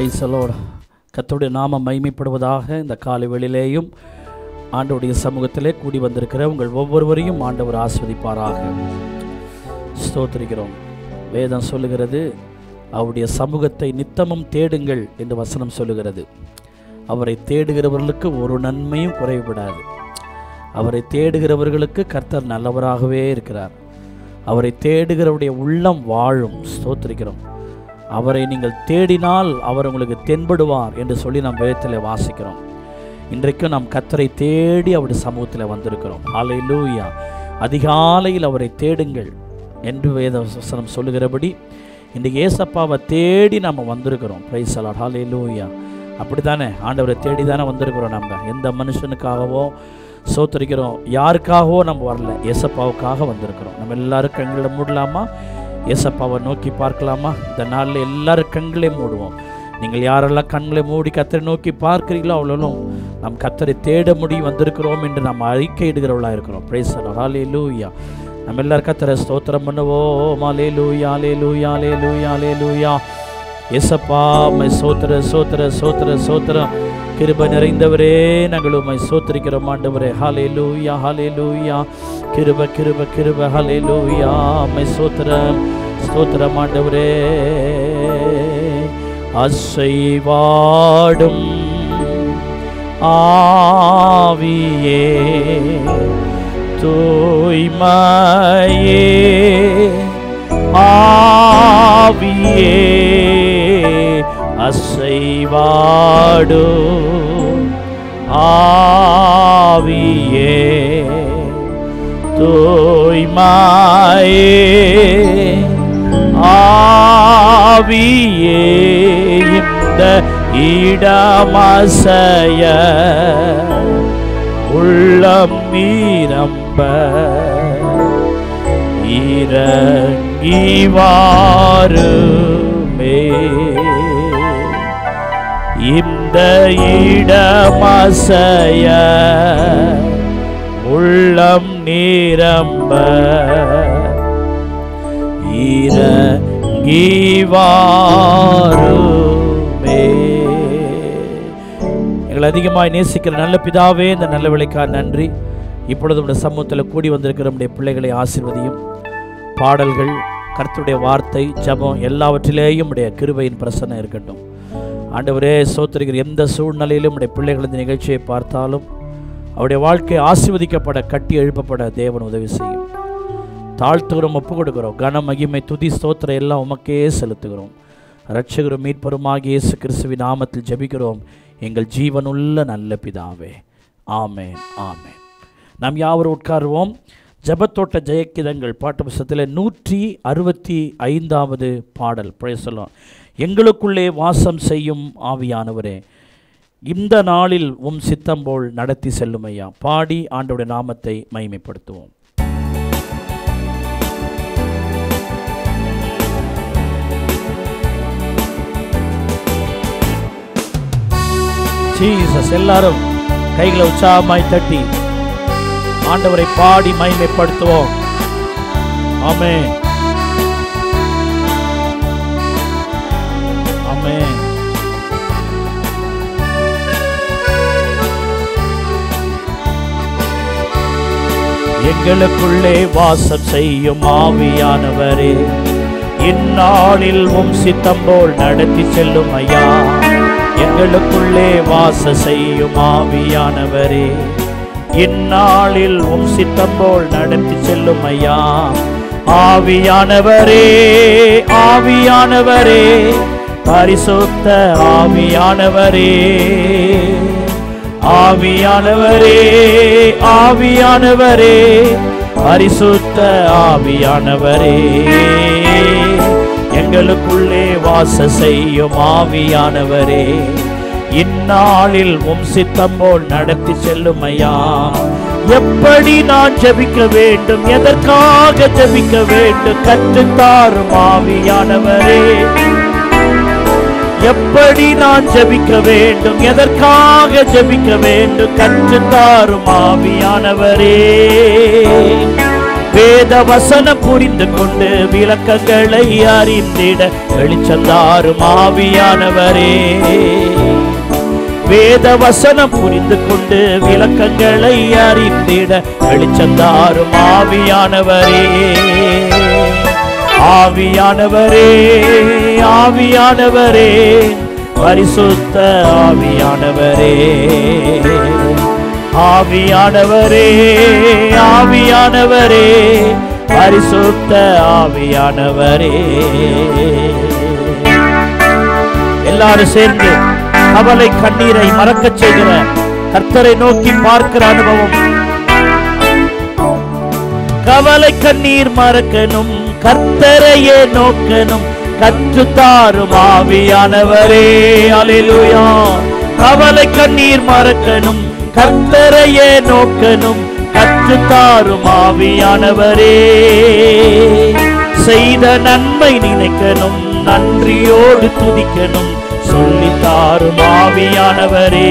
பிரைசலோட கர்த்தருடைய நாமம் மைமைப்படுவதாக இந்த காலை வேளையிலேயும் ஆண்டவருடைய சமூகத்திலே கூடி வந்திருக்கிற உங்கள் ஒவ்வொருவரையும் ஆண்டவர் ஆஸ்வதிப்பாராக ஸ்தோத்திரிக்கிறோம் வேதம் சொல்லுகிறது அவருடைய சமூகத்தை நித்தமும் தேடுங்கள் என்று வசனம் சொல்லுகிறது அவரை தேடுகிறவர்களுக்கு ஒரு நன்மையும் குறைவிடாது அவரை தேடுகிறவர்களுக்கு கர்த்தர் நல்லவராகவே இருக்கிறார் அவரை தேடுகிறவருடைய உள்ளம் வாழும் ஸ்தோத்திரிக்கிறோம் அவரை நீங்கள் தேடினால் அவர் உங்களுக்கு தென்படுவார் என்று சொல்லி நாம் வேதத்தில் வாசிக்கிறோம் இன்றைக்கும் நாம் கத்தரை தேடி அவருடைய சமூகத்தில் வந்திருக்கிறோம் ஹalleluya அதிகாலையில் அவரை தேடுங்கள் என்று வேத வசனம் சொல்லுகிறபடி இன்றைக்கு ஏசப்பாவை தேடி நம்ம வந்திருக்கிறோம் பிரைஸ் அலாட் ஹalleluya அப்படி தானே ஆண்டவரை தேடி தானே வந்திருக்கிறோம் நம்ம எந்த மனுஷனுக்காகவோ சோத்தரிக்கிறோம் யாருக்காகவோ நம்ம வரல ஏசப்பாவுக்காக வந்திருக்கிறோம் நம்ம எல்லாரும் கண்களை மூடலாமா ஏசப்பாவை நோக்கி பார்க்கலாமா இந்த நாளில் எல்லாரும் கண்களை மூடுவோம் நீங்கள் யாரெல்லாம் கண்களை மூடி கத்தரை நோக்கி பார்க்கிறீங்களோ அவ்வளோலும் நம் கத்தரை தேட முடி வந்திருக்கிறோம் என்று நாம் அறிக்கையிடுகிறவர்களாக இருக்கிறோம் பிரேசலோ ஹாலே லூயா நம்ம எல்லாரும் கத்தரை ஸ்தோத்திரம் பண்ணுவோம் ஆலே லூயா ஆலே லூயா ஆலே லூயா ஆலே லூயா ஏசப்பா மை சோத்திர சோத்திர சோத்திர சோத்திரம் கிருப நிறைந்தவரே நாங்கள் உம்மை சோத்திரிக்கிறோம் ஆண்டவரே ஹாலே லூயா ஹாலே லூயா கிருப கிருப கிருப ஹாலே லூயா மை சோத்திரம் ஸ்தோத்திரம் ஆண்டவரே அசைவாடும் ஆவியே தூய்மையே ஆவியே அசைவாடு ஆவியே தூய்மையே ஆவியே இந்த இடமசைய உள்ளம் நீரம்ப இறங்கி வாருமே இந்த இடமசைய உள்ளம் நீரம்ப இறங்கி வாருமே எங்களை அதிகமாய் நேசிக்கிற நல்ல பிதாவே இந்த நல்ல விளைக்கார் நன்றி இப்பொழுது உடைய சமூகத்தில் கூடி வந்திருக்கிற நம்முடைய பிள்ளைகளை ஆசீர்வதியும் பாடல்கள் கர்த்தருடைய வார்த்தை ஜபம் எல்லாவற்றிலேயும் உடைய கிருபையின் பிரசன்னம் இருக்கட்டும் ஆண்டவரே சோத்திருக்கிற எந்த சூழ்நிலையிலும் உடைய பிள்ளைகள் இந்த நிகழ்ச்சியை பார்த்தாலும் அவருடைய வாழ்க்கை ஆசீர்வதிக்கப்பட கட்டி எழுப்பப்பட தேவன் உதவி செய்யும் தாழ்த்துகிறோம் ஒப்பு கொடுக்கிறோம் கன மகிமை துதி ஸ்தோத்திரம் எல்லாம் உமக்கே செலுத்துகிறோம் ரட்சகரும் மீட்பருமாகிய இயேசு கிறிஸ்துவின் நாமத்தில் ஜெபிக்கிறோம் எங்கள் ஜீவனுள்ள நல்ல பிதாவே ஆமேன் ஆமேன் நாம் யாவரும் உட்காருவோம் ஜெபத்தோட்ட ஜெயக்கிதங்கள் பாட்டு புஸ்தகத்தில் நூற்றி அறுபத்தி ஐந்தாவது பாடல் சொல்லும் எங்களுக்குள்ளே வாசம் செய்யும் ஆவியானவரே இந்த நாளில் உம் சித்தம் போல் நடத்தி செல்லும் ஐயா பாடி ஆண்டோடைய நாமத்தை மைமைப்படுத்துவோம் ஜீசஸ் எல்லாரும் கைகளை உற்சாகமாய் தட்டி ஆண்டவரை பாடி மைமைப்படுத்துவோம் ஆமே ஆமே எங்களுக்குள்ளே வாசம் செய்யும் ஆவியானவரே இந்நாளில் உம் சித்தம் போல் நடத்தி செல்லும் ஐயா எங்களுக்குள்ளே வாச செய்யும் ஆவியானவரே இந்நாளில் உம் சித்தம் போல் நடத்தி செல்லும் ஐயா ஆவியானவரே ஆவியானவரே பரிசுத்த ஆவியானவரே ஆவியானவரே ஆவியானவரே பரிசுத்த ஆவியானவரே எங்களுக்குள்ளே வாச செய்யும் ஆவியானவரே இந்நாளில் உம் சித்தம் போல் நடத்தி செல்லும் ஐயா எப்படி நான் ஜெபிக்க வேண்டும் எதற்காக ஜெபிக்க வேண்டும் கற்றுத்தாரும் ஆவியானவரே எப்படி நான் ஜெபிக்க வேண்டும் எதற்காக ஜெபிக்க வேண்டும் கற்றுத்தாரும் ஆவியானவரே வேத வசனம் புரிந்து கொண்டு விளக்கங்களை அறிந்திட வெளிச்சந்தாரும் ஆவியானவரே வேத வசனம் புரிந்து கொண்டு விளக்கங்களை அறிந்திட வெளிச்சந்தாரும் ஆவியானவரே ஆவியானவரே ஆவியானவரே பரிசுத்த ஆவியானவரே ஆவியானவரே ஆவியானவரே பரிசுத்த ஆவியானவரே எல்லாரும் சேர்ந்து கவலை கண்ணீரை மறக்கச் செய்கிற கர்த்தரை நோக்கி பார்க்கிற அனுபவம் கவலை கண்ணீர் மறக்கணும் கர்த்தரையே நோக்கணும் கற்றுத்தாரும் ஆவியானவரே அலிலுயா கவலை கண்ணீர் மறக்கணும் கர்த்தரையே நோக்கணும் கற்றுத்தாரும் ஆவியானவரே செய்த நன்மை நினைக்கணும் நன்றியோடு துதிக்கணும் சொல்லித்தாரும் ஆவியானவரே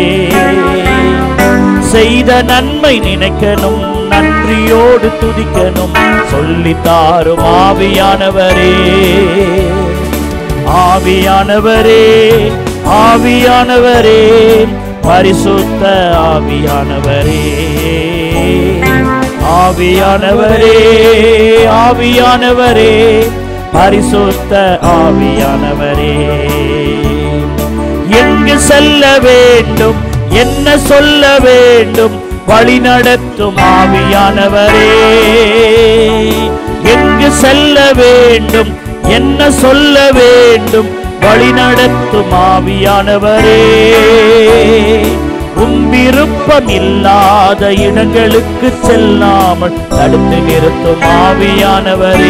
செய்த நன்மை நினைக்கணும் நன்றியோடு துதிக்கணும் சொல்லித்தாரும் ஆவியானவரே ஆவியானவரே ஆவியானவரே பரிசுத்த ஆவியானவரே ஆவியானவரே ஆவியானவரே பரிசுத்த ஆவியானவரே எங்கு செல்ல வேண்டும் என்ன சொல்ல வேண்டும் வழி நடத்தும் ஆவியானவரே எங்கு செல்ல வேண்டும் என்ன சொல்ல வேண்டும் வழி நடத்தும் ஆவியானவரே உம் விருப்பம் இல்லாத இடங்களுக்கு செல்லாமல் தடுத்து நிறுத்தும் ஆவியானவரே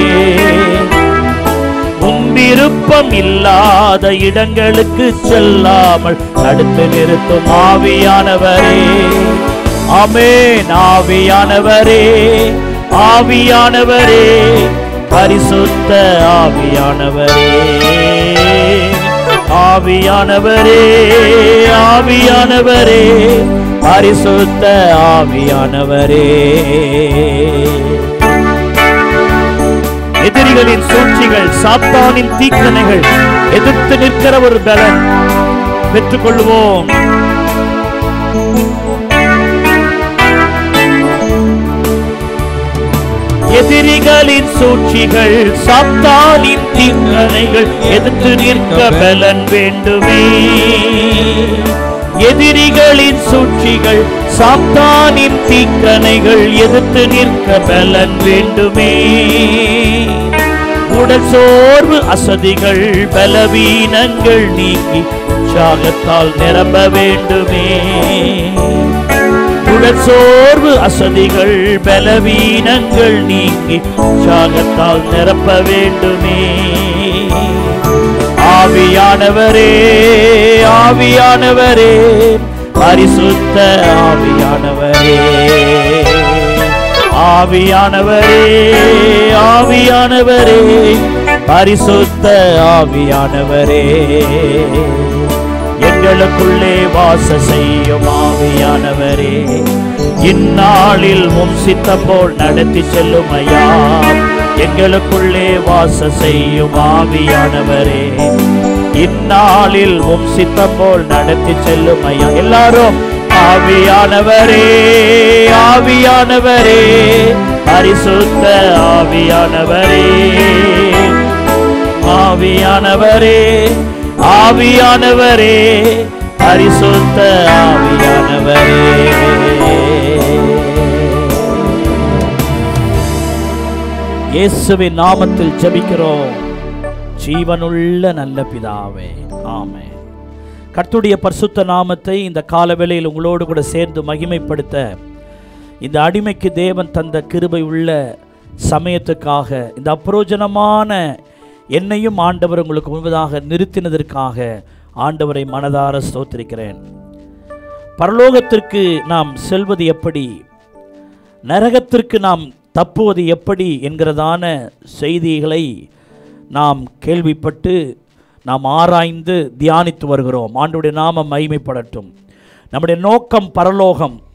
உம் விருப்பம் இல்லாத இடங்களுக்கு செல்லாமல் தடுத்து நிறுத்தும் ஆவியானவரே ஆமென் ஆவியானவரே ஆவியானவரே பரிசுத்த ஆவியானவரே ஆவியானவரே ஆவியானவரே பரிசுத்த ஆவியானவரே எதிரிகளின் சூழ்ச்சிகள் சாத்தானின் தீக்கணைகள் எதிர்த்து நிற்கிற ஒரு பலன் பெற்றுக்கொள்வோம் எதிரிகளின் சூழ்ச்சிகள் சாத்தானின் தீக்கணைகள் எதிர்த்து நிற்க பலன் வேண்டுமே எதிரிகளின் சூழ்ச்சிகள் சாத்தானின் தீக்கணைகள் எதிர்த்து நிற்க பலன் வேண்டுமே உடல் சோர்வு அசதிகள் பலவீனங்கள் நீக்கி உற்சாகத்தால் நிரம்ப வேண்டுமே உடல் சோர்வு அசதிகள் பலவீனங்கள் நீங்கி உற்சாகத்தால் நிரப்ப வேண்டுமே ஆவியானவரே ஆவியானவரே பரிசுத்த ஆவியானவரே ஆவியானவரே ஆவியானவரே பரிசுத்த ஆவியானவரே எங்களுக்குள்ளே வாச செய்யும் ஆவியானவரே இந்நாளில் உம் சித்தம் போல் நடத்தி செல்லும் ஐயா எங்களுக்குள்ளே வாச செய்யும் ஆவியானவரே இந்நாளில் உம் சித்தம் போல் நடத்தி செல்லும் ஐயா எல்லாரும் ஆவியானவரே ஆவியானவரே பரிசுத்த ஆவியானவரே ஆவியானவரே ஆவியானவரே பரிசுத்த ஆவியானவரே இயேசுவின் நாமத்தில் ஜெபிக்கிறோம் ஜீவனுள்ள நல்ல பிதாவே ஆமென் கர்த்தருடைய பரிசுத்த நாமத்தை இந்த காலவேளையில் உங்களோடு கூட சேர்ந்து மகிமைப்படுத்த இந்த அடிமைக்கு தேவன் தந்த கிருபை உள்ள சமயத்துக்காக இந்த அப்ரோஜனமான என்னையும் ஆண்டவர் உங்களுக்கு முன்பதாக நிறுத்தினதற்காக ஆண்டவரை மனதார ஸ்தோத்திரிக்கிறேன் பரலோகத்திற்கு நாம் செல்வது எப்படி நரகத்திற்கு நாம் தப்புவது எப்படி என்கிறதான செய்திகளை நாம் கேள்விப்பட்டு நாம் ஆராய்ந்து தியானித்து வருகிறோம் ஆண்டுடைய நாமம் மகிமைப்படட்டும் நம்முடைய நோக்கம் பரலோகம்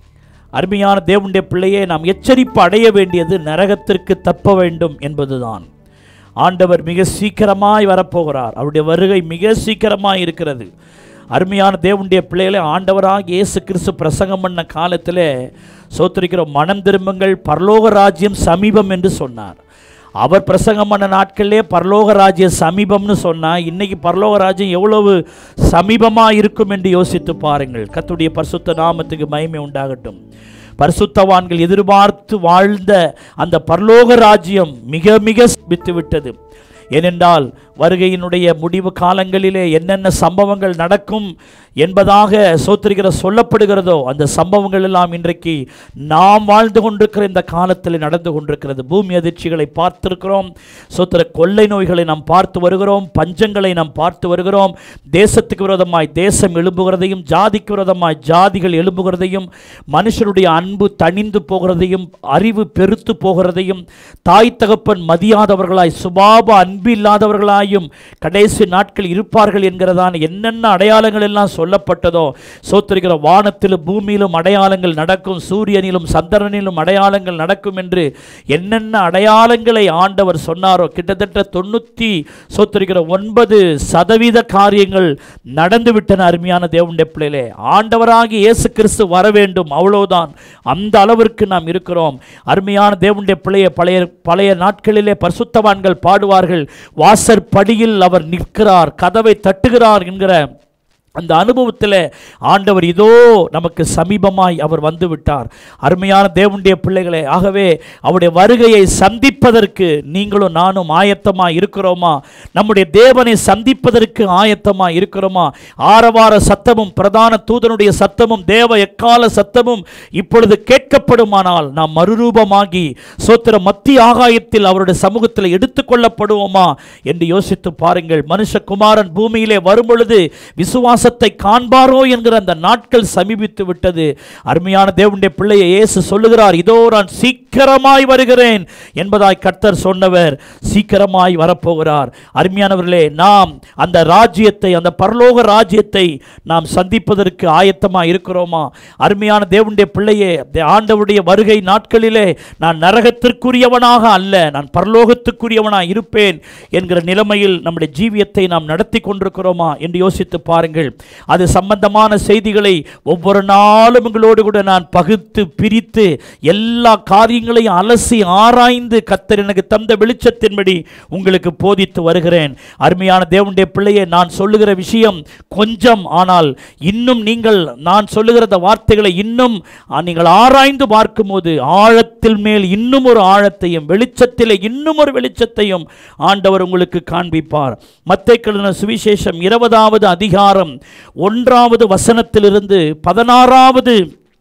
அருமையான தேவனுடைய பிள்ளையே நாம் எச்சரிப்பு அடைய வேண்டியது நரகத்திற்கு தப்ப வேண்டும் என்பதுதான் ஆண்டவர் மிக சீக்கிரமாய் வரப்போகிறார் அவருடைய வருகை மிக சீக்கிரமாய் இருக்கிறது அருமையான தேவனுடைய பிள்ளைகளை ஆண்டவராக இயேசு கிறிஸ்து பிரசங்கம் பண்ண காலத்தில் சோத்திருக்கிற மனம் திரும்புங்கள் பரலோக ராஜ்யம் சமீபம் என்று சொன்னார் அவர் பிரசங்கம் பண்ண நாட்களிலே பரலோக ராஜ்யம் சமீபம்னு சொன்னால் இன்னைக்கு பரலோக ராஜ்யம் எவ்வளவு சமீபமாக இருக்கும் என்று யோசித்து பாருங்கள் கர்த்தருடைய பரிசுத்த நாமத்துக்கு மகிமை உண்டாகட்டும் பரிசுத்தவான்கள் எதிர்பார்த்து வாழ்ந்த அந்த பரலோக ராஜ்யம் மிக மிக சமித்து விட்டது ஏனென்றால் வருகையினுடைய முடிவு காலங்களிலே என்னென்ன சம்பவங்கள் நடக்கும் என்பதாக சோத்திருக்கிற சொல்லப்படுகிறதோ அந்த சம்பவங்கள் எல்லாம் இன்றைக்கு நாம் வாழ்ந்து கொண்டிருக்கிற இந்த காலத்தில் நடந்து கொண்டிருக்கிறது பூமி அதிர்ச்சிகளை பார்த்திருக்கிறோம் சோத்திர கொள்ளை நோய்களை நாம் பார்த்து வருகிறோம் பஞ்சங்களை நாம் பார்த்து வருகிறோம் தேசத்துக்கு விரோதமாய் தேசம் எழும்புகிறதையும் ஜாதிக்கு விரோதமாய் ஜாதிகள் எழும்புகிறதையும் மனுஷருடைய அன்பு தணிந்து போகிறதையும் அறிவு பெருத்து போகிறதையும் தாய் தகப்பன் மதியாதவர்களாய் சுபாப அன்பு இல்லாதவர்களாயும் கடைசி நாட்கள் இருப்பார்கள் என்கிறதான என்னென்ன அடையாளங்கள் எல்லாம் சொல்லப்பட்டதோ சோத்திருக்கிற வானத்திலும் பூமியிலும் அடையாளங்கள் நடக்கும் சூரியனிலும் சந்திரனிலும் அடையாளங்கள் நடக்கும் என்று என்னென்ன அடையாளங்களை ஆண்டவர் சொன்னாரோ கிட்டத்தட்ட தொண்ணூற்றி சோத்திருக்கிற ஒன்பது சதவீத காரியங்கள் நடந்துவிட்டன அருமையான தேவனுடைய பிள்ளைகளே ஆண்டவராகி இயேசு கிறிஸ்து வர வேண்டும் அவ்வளவுதான் அந்த அளவிற்கு நாம் இருக்கிறோம் அருமையான தேவனுடைய பிள்ளைய பழைய பழைய நாட்களிலே பரிசுத்தவான்கள் பாடுவார்கள் வாசற்படியில் அவர் நிற்கிறார் கதவை தட்டுகிறார் என்கிற அந்த அனுபவத்தில் ஆண்டவர் இதோ நமக்கு சமீபமாய் அவர் வந்து விட்டார் அருமையான தேவனுடைய பிள்ளைகளே ஆகவே அவருடைய வருகையை சந்திப்பதற்கு நீங்களும் நானும் ஆயத்தமாக இருக்கிறோமா நம்முடைய தேவனை சந்திப்பதற்கு ஆயத்தமாக இருக்கிறோமா ஆரவார சத்தமும் பிரதான தூதனுடைய சத்தமும் தேவ எக்கால சத்தமும் இப்பொழுது கேட்கப்படுமானால் நாம் மறுரூபமாகி சோத்திர மத்திய ஆகாயத்தில் அவருடைய சமூகத்தில் எடுத்துக்கொள்ளப்படுவோமா என்று யோசித்து பாருங்கள் மனுஷகுமாரன் பூமியிலே வரும் பொழுது விசுவாசத்தை காண்பாரோ என்கிற அந்த நாட்கள் சமீபித்து விட்டது அருமையான தேவனுடைய பிள்ளையை இயேசு சொல்லுகிறார் இதோ நான் சீக்கிரமாய் வருகிறேன் என்பதாய் கர்த்தர் சொன்னவர் சீக்கிரமாய் வரப்போகிறார் அருமையானவர்களே நாம் அந்த ராஜ்யத்தை அந்த பரலோக ராஜ்யத்தை நாம் சந்திப்பதற்கு ஆயத்தமாக இருக்கிறோமா அருமையான தேவனுடைய பிள்ளையே தே- ஆண்டவருடைய வருகை நாட்களிலே நான் நரகத்திற்குரியவனாக அல்ல நான் பரலோகத்துக்குரியவனாக இருப்பேன் என்கிற நிலைமையில் நம்முடைய ஜீவியத்தை நாம் நடத்தி கொண்டிருக்கிறோமா என்று யோசித்து பாருங்கள் அது சம்பந்தமான செய்திகளை ஒவ்வொரு நாளும் உங்களோடு கூட நான் பகுத்து பிரித்து எல்லா காரியங்களையும் அலசி ஆராய்ந்து கத்தர் எனக்கு தந்த வெளிச்சத்தின்படி உங்களுக்கு போதித்து வருகிறேன் அருமையான தேவனுடைய பிள்ளையை நான் சொல்லுகிற விஷயம் கொஞ்சம் ஆனால் இன்னும் நீங்கள் நான் சொல்லுகிற இந்த வார்த்தைகளை இன்னும் ஆ, நீங்கள் ஆராய்ந்து பார்க்கும்போது ஆழத்தில் மேல் இன்னும் ஒரு ஆழத்தையும் வெளிச்சத்திலே இன்னும் ஒரு வெளிச்சத்தையும் ஆண்டவர் உங்களுக்கு காண்பிப்பார் மத்தை சுவிசேஷம் இருபதாவது அதிகாரம் ஒன்றாவது வசனத்திலிருந்து பதினாறாவது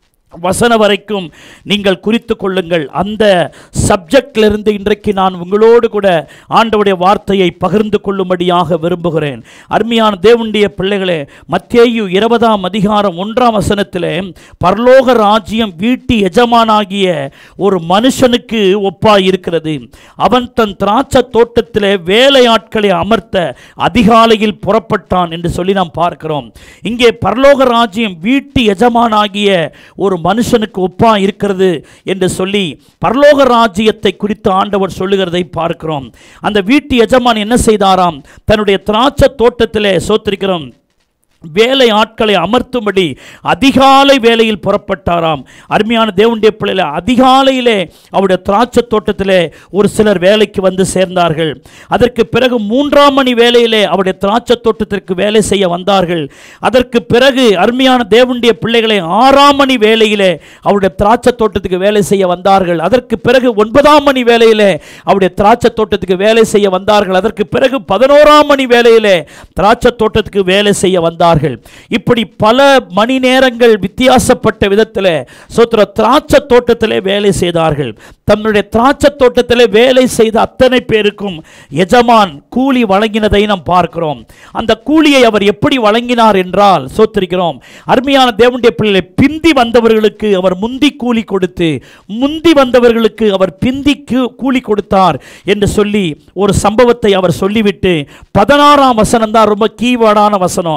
வசனம் வரைக்கும் நீங்கள் குறித்து கொள்ளுங்கள் அந்த சப்ஜெக்டிலிருந்து இன்றைக்கு நான் உங்களோடு கூட ஆண்டவுடைய வார்த்தையை பகிர்ந்து கொள்ளும்படியாக விரும்புகிறேன் அருமையான தேவனுடைய பிள்ளைகளே மத்தேயு இருபதாம் அதிகாரம் ஒன்றாம் வசனத்திலே பரலோக ராஜ்யம் வீட்டு எஜமானாகிய ஒரு மனுஷனுக்கு ஒப்பாய் இருக்கிறது அவன் தன் திராட்சை தோட்டத்திலே வேலையாட்களை அமர்த்த அதிகாலையில் புறப்பட்டான் என்று சொல்லி நாம் பார்க்கிறோம் இங்கே பரலோக ராஜ்யம் வீட்டு எஜமானாகிய ஒரு மனுஷனுக்கு ஒப்பா இருக்கிறது என்று சொல்லி பரலோக ராஜ்யத்தை குறித்து ஆண்டவர் சொல்லுகிறதை பார்க்கிறோம் அந்த வீட்டு எஜமான் என்ன செய்தாராம் தன்னுடைய திராட்சை தோட்டத்திலே சோத்திருக்கிறோம் வேலை ஆட்களை அமர்த்தும்படி அதிகாலை வேலையில் புறப்பட்டாராம் அருமையான தேவனுடைய பிள்ளைல அதிகாலையிலே அவருடைய திராட்சை தோட்டத்திலே ஒரு சிலர் வேலைக்கு வந்து சேர்ந்தார்கள் அதற்கு பிறகு மூன்றாம் மணி வேலையிலே அவருடைய திராட்சை தோட்டத்திற்கு வேலை செய்ய வந்தார்கள் அதற்கு பிறகு அருமையான தேவனுடைய பிள்ளைகளை ஆறாம் மணி வேலையிலே அவருடைய திராட்சை தோட்டத்துக்கு வேலை செய்ய வந்தார்கள் அதற்கு பிறகு ஒன்பதாம் மணி வேலையிலே அவருடைய திராட்சை தோட்டத்துக்கு வேலை செய்ய வந்தார்கள் அதற்கு பிறகு பதினோராம் மணி வேலையிலே திராட்சை தோட்டத்துக்கு வேலை செய்ய வந்தார்கள் இப்படி பல மணி நேரங்கள் வித்தியாசப்பட்ட விதத்தில் சோத்திர திராட்சை தோட்டத்திலே வேலை செய்தார்கள் தன்னுடைய திராட்சை தோட்டத்திலே வேலை செய்த அத்தனை பேருக்கும் எஜமான் கூலி வழங்கினதை நாம் பார்க்கிறோம் அந்த கூலியை அவர் எப்படி வழங்கினார் என்றால் சோத்திருக்கிறோம் அருமையான தேவனுடைய பிள்ளை பிந்தி வந்தவர்களுக்கு அவர் முந்தி கூலி கொடுத்து முந்தி வந்தவர்களுக்கு அவர் பிந்தி கூ- கூலி கொடுத்தார் என்று சொல்லி ஒரு சம்பவத்தை அவர் சொல்லிவிட்டு பதினாறாம் வசனம் தான் ரொம்ப கீவேர்டான வசனம் அதில்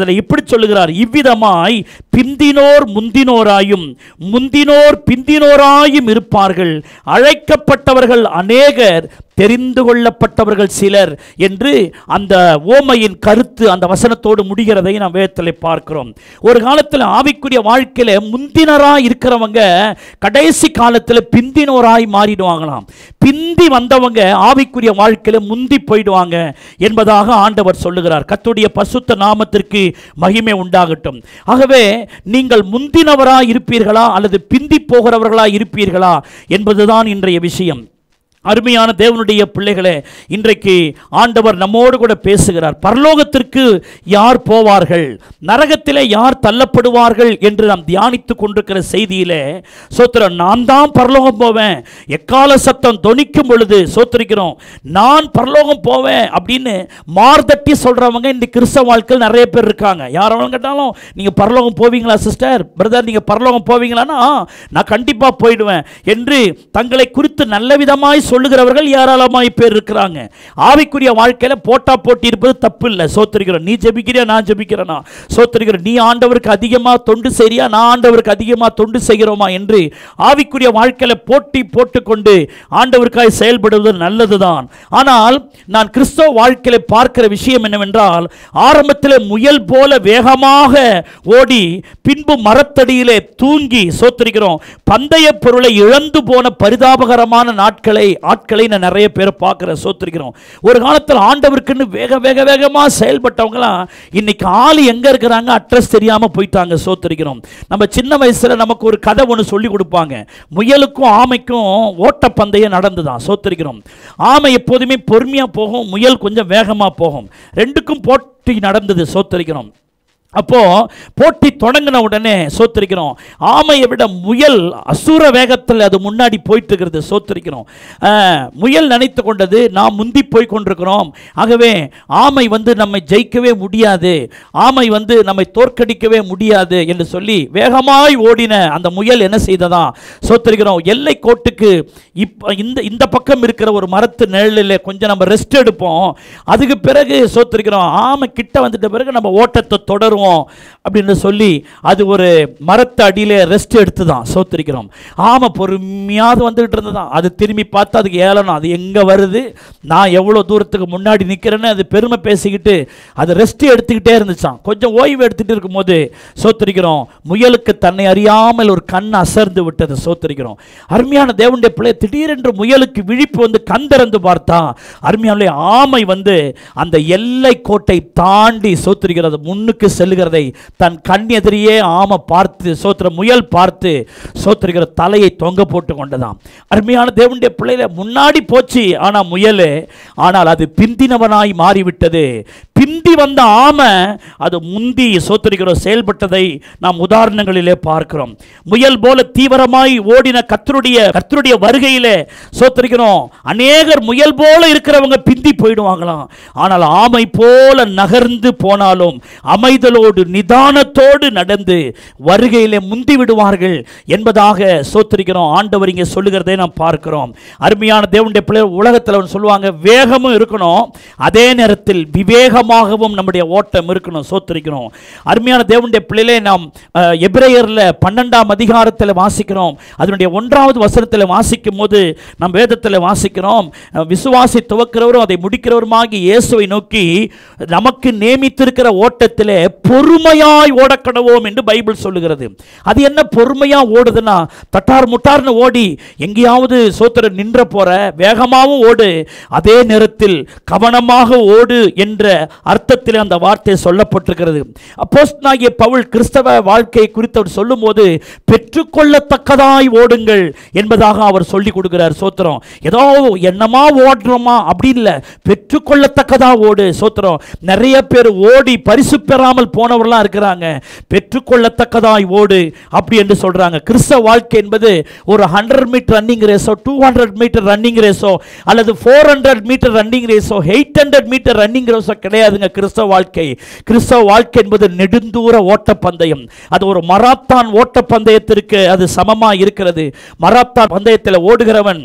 அதில் இப்படி சொல்லுகிறார் இவ்விதமாய் பிந்தினோர் முந்தினோராயும் முந்தினோர் பிந்தினோராயும் இருப்பார்கள் அழைக்கப்பட்டவர்கள் அநேகர் தெரிந்து கொள்ளப்பட்டவர்கள் சிலர் என்று அந்த ஓமையின் கருத்து அந்த வசனத்தோடு முடிகிறதை நாம் வேதத்தில் பார்க்கிறோம் ஒரு காலத்தில் ஆவிக்குரிய வாழ்க்கையில முந்தினராய் இருக்கிறவங்க கடைசி காலத்தில் பிந்தினோராய் மாறிடுவாங்களாம் பிந்தி வந்தவங்க ஆவிக்குரிய வாழ்க்கையில முந்தி போயிடுவாங்க என்பதாக ஆண்டவர் சொல்லுகிறார் கர்த்தருடைய பசுத்த நாமத்திற்கு மகிமை உண்டாகட்டும் ஆகவே நீங்கள் முந்தினவராய் இருப்பீர்களா அல்லது பிந்தி போகிறவர்களா இருப்பீர்களா என்பதுதான் இன்றைய விஷயம் அருமையான தேவனுடைய பிள்ளைகளே இன்றைக்கு ஆண்டவர் நம்மோடு கூட பேசுகிறார் பரலோகத்திற்கு யார் போவார்கள் நரகத்திலே யார் தள்ளப்படுவார்கள் என்று நாம் தியானித்து கொண்டிருக்கிற செய்தியிலே சோத்திரம் நான் தான் பரலோகம் போவேன் எக்கால சத்தம் தொனிக்கும் பொழுது சோத்திரிக்கிறோம் நான் பரலோகம் போவேன் அப்படின்னு மார்தட்டி சொல்றவங்க இந்த கிறிஸ்தவ வாழ்க்கையில் நிறைய பேர் இருக்காங்க யாரெல்லாம் கேட்டாலும் நீங்க பரலோகம் போவீங்களா சிஸ்டர் பிரதர் நீங்க பரலோகம் போவீங்களான்னா நான் கண்டிப்பா போயிடுவேன் என்று தங்களை குறித்து நல்ல விதமாய் சொல்லுகிறவர்கள் ஏராளமாய் பேர் இருக்கிறாங்க ஆவிக்குரிய வாழ்க்கையில போட்டா போட்டி இருப்பது தப்பு இல்லை சோத்திரிக்கிறோம் நீ ஜெபிக்கிறியா நான் ஜெபிக்கிறேனா சோத்திரிக்கிறோம் நீ ஆண்டவருக்கு அதிகமா தொண்டு செய்றியா நான் ஆண்டவருக்கு அதிகமா தொண்டு செய்கிறோமா என்று ஆவிக்குரிய வாழ்க்கையில போட்டி போட்டுக்கொண்டு ஆண்டவருக்காய் செயல்படுவது நல்லதுதான் ஆனால் நான் கிறிஸ்தவ வாழ்க்கையில பார்க்கிற விஷயம் என்னவென்றால் ஆரம்பத்தில் முயல் போல வேகமாக ஓடி பின்பு மரத்தடியிலே தூங்கி சோத்திரிக்கிறோம் பந்தய பொருளை இழந்து போன பரிதாபகரமான நாட்களை ஆட்களை நான் நிறைய பேரை பார்க்குறேன் சோத்திரிக்கிறோம் ஒரு காலத்தில் ஆண்டவருக்குன்னு வேக வேக வேகமாக செயல்பட்டவங்களாம் இன்னைக்கு ஆள் எங்கே இருக்கிறாங்க அட்ரஸ் தெரியாமல் போயிட்டாங்க சோத்திரிக்கிறோம் நம்ம சின்ன வயசில் நமக்கு ஒரு கதை ஒன்று சொல்லி கொடுப்பாங்க முயலுக்கும் ஆமைக்கும் ஓட்டப்பந்தயம் நடந்துதான் சோத்திரிக்கிறோம் ஆமை எப்போதுமே பொறுமையாக போகும் முயல் கொஞ்சம் வேகமாக போகும் ரெண்டுக்கும் போட்டி நடந்தது சோத்திரிக்கிறோம் அப்போ போட்டி தொடங்கின உடனே சோத்திரிக்கிறோம் ஆமையை விட முயல் அசுர வேகத்தில் அது முன்னாடி போயிட்டு இருக்கிறது சோத்திரிக்கிறோம் அஹ், முயல் நினைத்து கொண்டது நாம் முந்தி போய் கொண்டிருக்கிறோம் ஆகவே ஆமை வந்து நம்மை ஜெயிக்கவே முடியாது ஆமை வந்து நம்மை தோற்கடிக்கவே முடியாது என்று சொல்லி வேகமாய் ஓடின அந்த முயல் என்ன செய்ததா சோத்திரிக்கிறோம் எல்லை கோட்டுக்கு இப்போ இந்த இந்த பக்கம் இருக்கிற ஒரு மரத்து நிழலில் கொஞ்சம் நம்ம ரெஸ்ட் எடுப்போம் அதுக்கு பிறகு சோத்திரிக்கிறோம் ஆமை கிட்ட வந்துட்ட பிறகு நம்ம ஓட்டத்தை தொடருவோம் அப்படின்னு சொல்லி அது ஒரு மரத்து அடியில ரெஸ்ட் எடுத்து தான் சோத்திரிக்கிறோம் ஆமை பொறுமையாக வந்துகிட்டு இருந்ததான் அது திரும்பி பார்த்து அதுக்கு ஏளனம் அது எங்கே வருது நான் எவ்வளோ தூரத்துக்கு முன்னாடி நிற்கிறேன்னு அது பெருமை பேசிக்கிட்டு அது ரெஸ்ட் எடுத்துக்கிட்டே இருந்துச்சான் கொஞ்சம் ஓய்வு எடுத்துகிட்டு இருக்கும்போது சோத்திரிக்கிறோம் முயலுக்கு தன்னை அறியாமல் ஒரு கண் அசர்ந்து விட்டது சோத்திரிக்கிறோம் அருமையான தேவனுடைய பிள்ளை திடீரென்று முயலுக்கு விழிப்பு வந்து கண் திறந்து பார்த்தா அருமையான ஆமை வந்து அந்த எல்லை கோட்டை தாண்டி சோத்திரிக்கிறது முன்னுக்கு செல்லுகிறதை தன் கண் எதிரியே ஆமை பார்த்து சோத்திர முயல் பார்த்து சோத்திரிக்கிற தலையை தொங்க போட்டு கொண்டதாம் அருமையான தேவனுடைய பிள்ளையில முன்னாடி போச்சு ஆனா முயல் ஆனால் அது பிந்தினவனாய் மாறிவிட்டது பிந்தி வந்த ஆமை அது முந்தி சோத்திரிக்கிறோம் செயல்பட்டதை நாம் உதாரணங்களிலே பார்க்கிறோம் முயல் போல தீவிரமாய் ஓடின கத்தருடைய கத்தருடைய வருகையிலே சோத்திரிக்கிறோம் அநேகர் முயல் போல இருக்கிறவங்க பிந்தி போயிடுவாங்களாம் ஆனால் ஆமை போல நகர்ந்து போனாலும் அமைதலோடு நிதானத்தோடு நடந்து வருகையிலே முந்தி விடுவார்கள் என்பதாக சோத்திரிக்கிறோம் ஆண்டவர் இங்கே சொல்லுகிறதை நாம் பார்க்கிறோம் அருமையான தேவனுடைய பிள்ளைகள் உலகத்தில் ஒன்று சொல்லுவாங்க வேகமும் இருக்கணும் அதே நேரத்தில் விவேகமாகவும் நம்முடைய ஓட்டம் இருக்கணும் சோத்திரிக்கிறோம் அருமையான தேவனுடைய பிள்ளைகளே நாம் அஹ், எபிரேயர்ல பன்னெண்டாம் அதிகாரத்தில் வாசிக்கிறோம் அதனுடைய ஒன்றாவது வசனத்தில் வாசிக்கும் போது நம் வேதத்தில் வாசிக்கிறோம் அஹ், விசுவாசி துவக்கிறவரும் அதை முடிக்கிறவருமாகி இயேசுவை நோக்கி நமக்கு நியமித்திருக்கிற ஓட்டத்திலே பொறுமையாய் ஓடக்கடவோம் என்று பைபிள் சொல்லுகிறது அது என்ன பொறுமையா ஓடுதுன்னா தட்டார் முட்டார்னு ஓடி எங்கேயாவது சோத்திர நின்ற போற வேகமாகவும் ஓடு அதே நேரத்தில் கவனமாக ஓடு என்ற அர்த்தத்தில் அந்த வார்த்தை சொல்லப்பட்டிருக்கிறது அப்போஸ்தலனாகிய பவுல் கிறிஸ்தவ வாழ்க்கையை குறித்து அவர் சொல்லும்போது பெற்றுக்கொள்ளத்தக்கதாய் ஓடுங்கள் என்பதாக அவர் சொல்லி கொடுக்கிறார் சோத்திரம் ஏதோ என்னமா ஓடுறோமா அப்படி இல்லை பெற்றுக்கொள்ளத்தக்கதா ஓடு சோத்திரம் நிறைய பேர் ஓடி பரிசு பெறாமல் போனவர்களாம் இருக்கிறாங்க பெற்றுக்கொள்ளத்தக்கதாய் ஓடு அப்படி என்று சொல்றாங்க கிறிஸ்தவ வாழ்க்கை என்பது ஒரு ஹண்ட்ரட் மீட்டர் ரன்னிங் ரேஸோ டூ ஹண்ட்ரட் மீட்டர் ரன்னிங் ரேஸோ அல்லது ஃபோர் ஹண்ட்ரட் மீட்டர் ரன்னிங் ரேஸோ எயிட் ஹண்ட்ரட் மீட்டர் ரன்னிங் ரேஸோ கிடையாதுங்க கிறிஸ்தவ வாழ்க்கை கிறிஸ்தவ வாழ்க்கை என்பது நெடுந்தூர ஓட்டப்பந்தயம் அது ஒரு மராத்தான் ஓட்டப்பந்தயத்திற்கு அது சமமா இருக்கிறது மராத்தான் பந்தயத்தில் ஓடுகிறவன்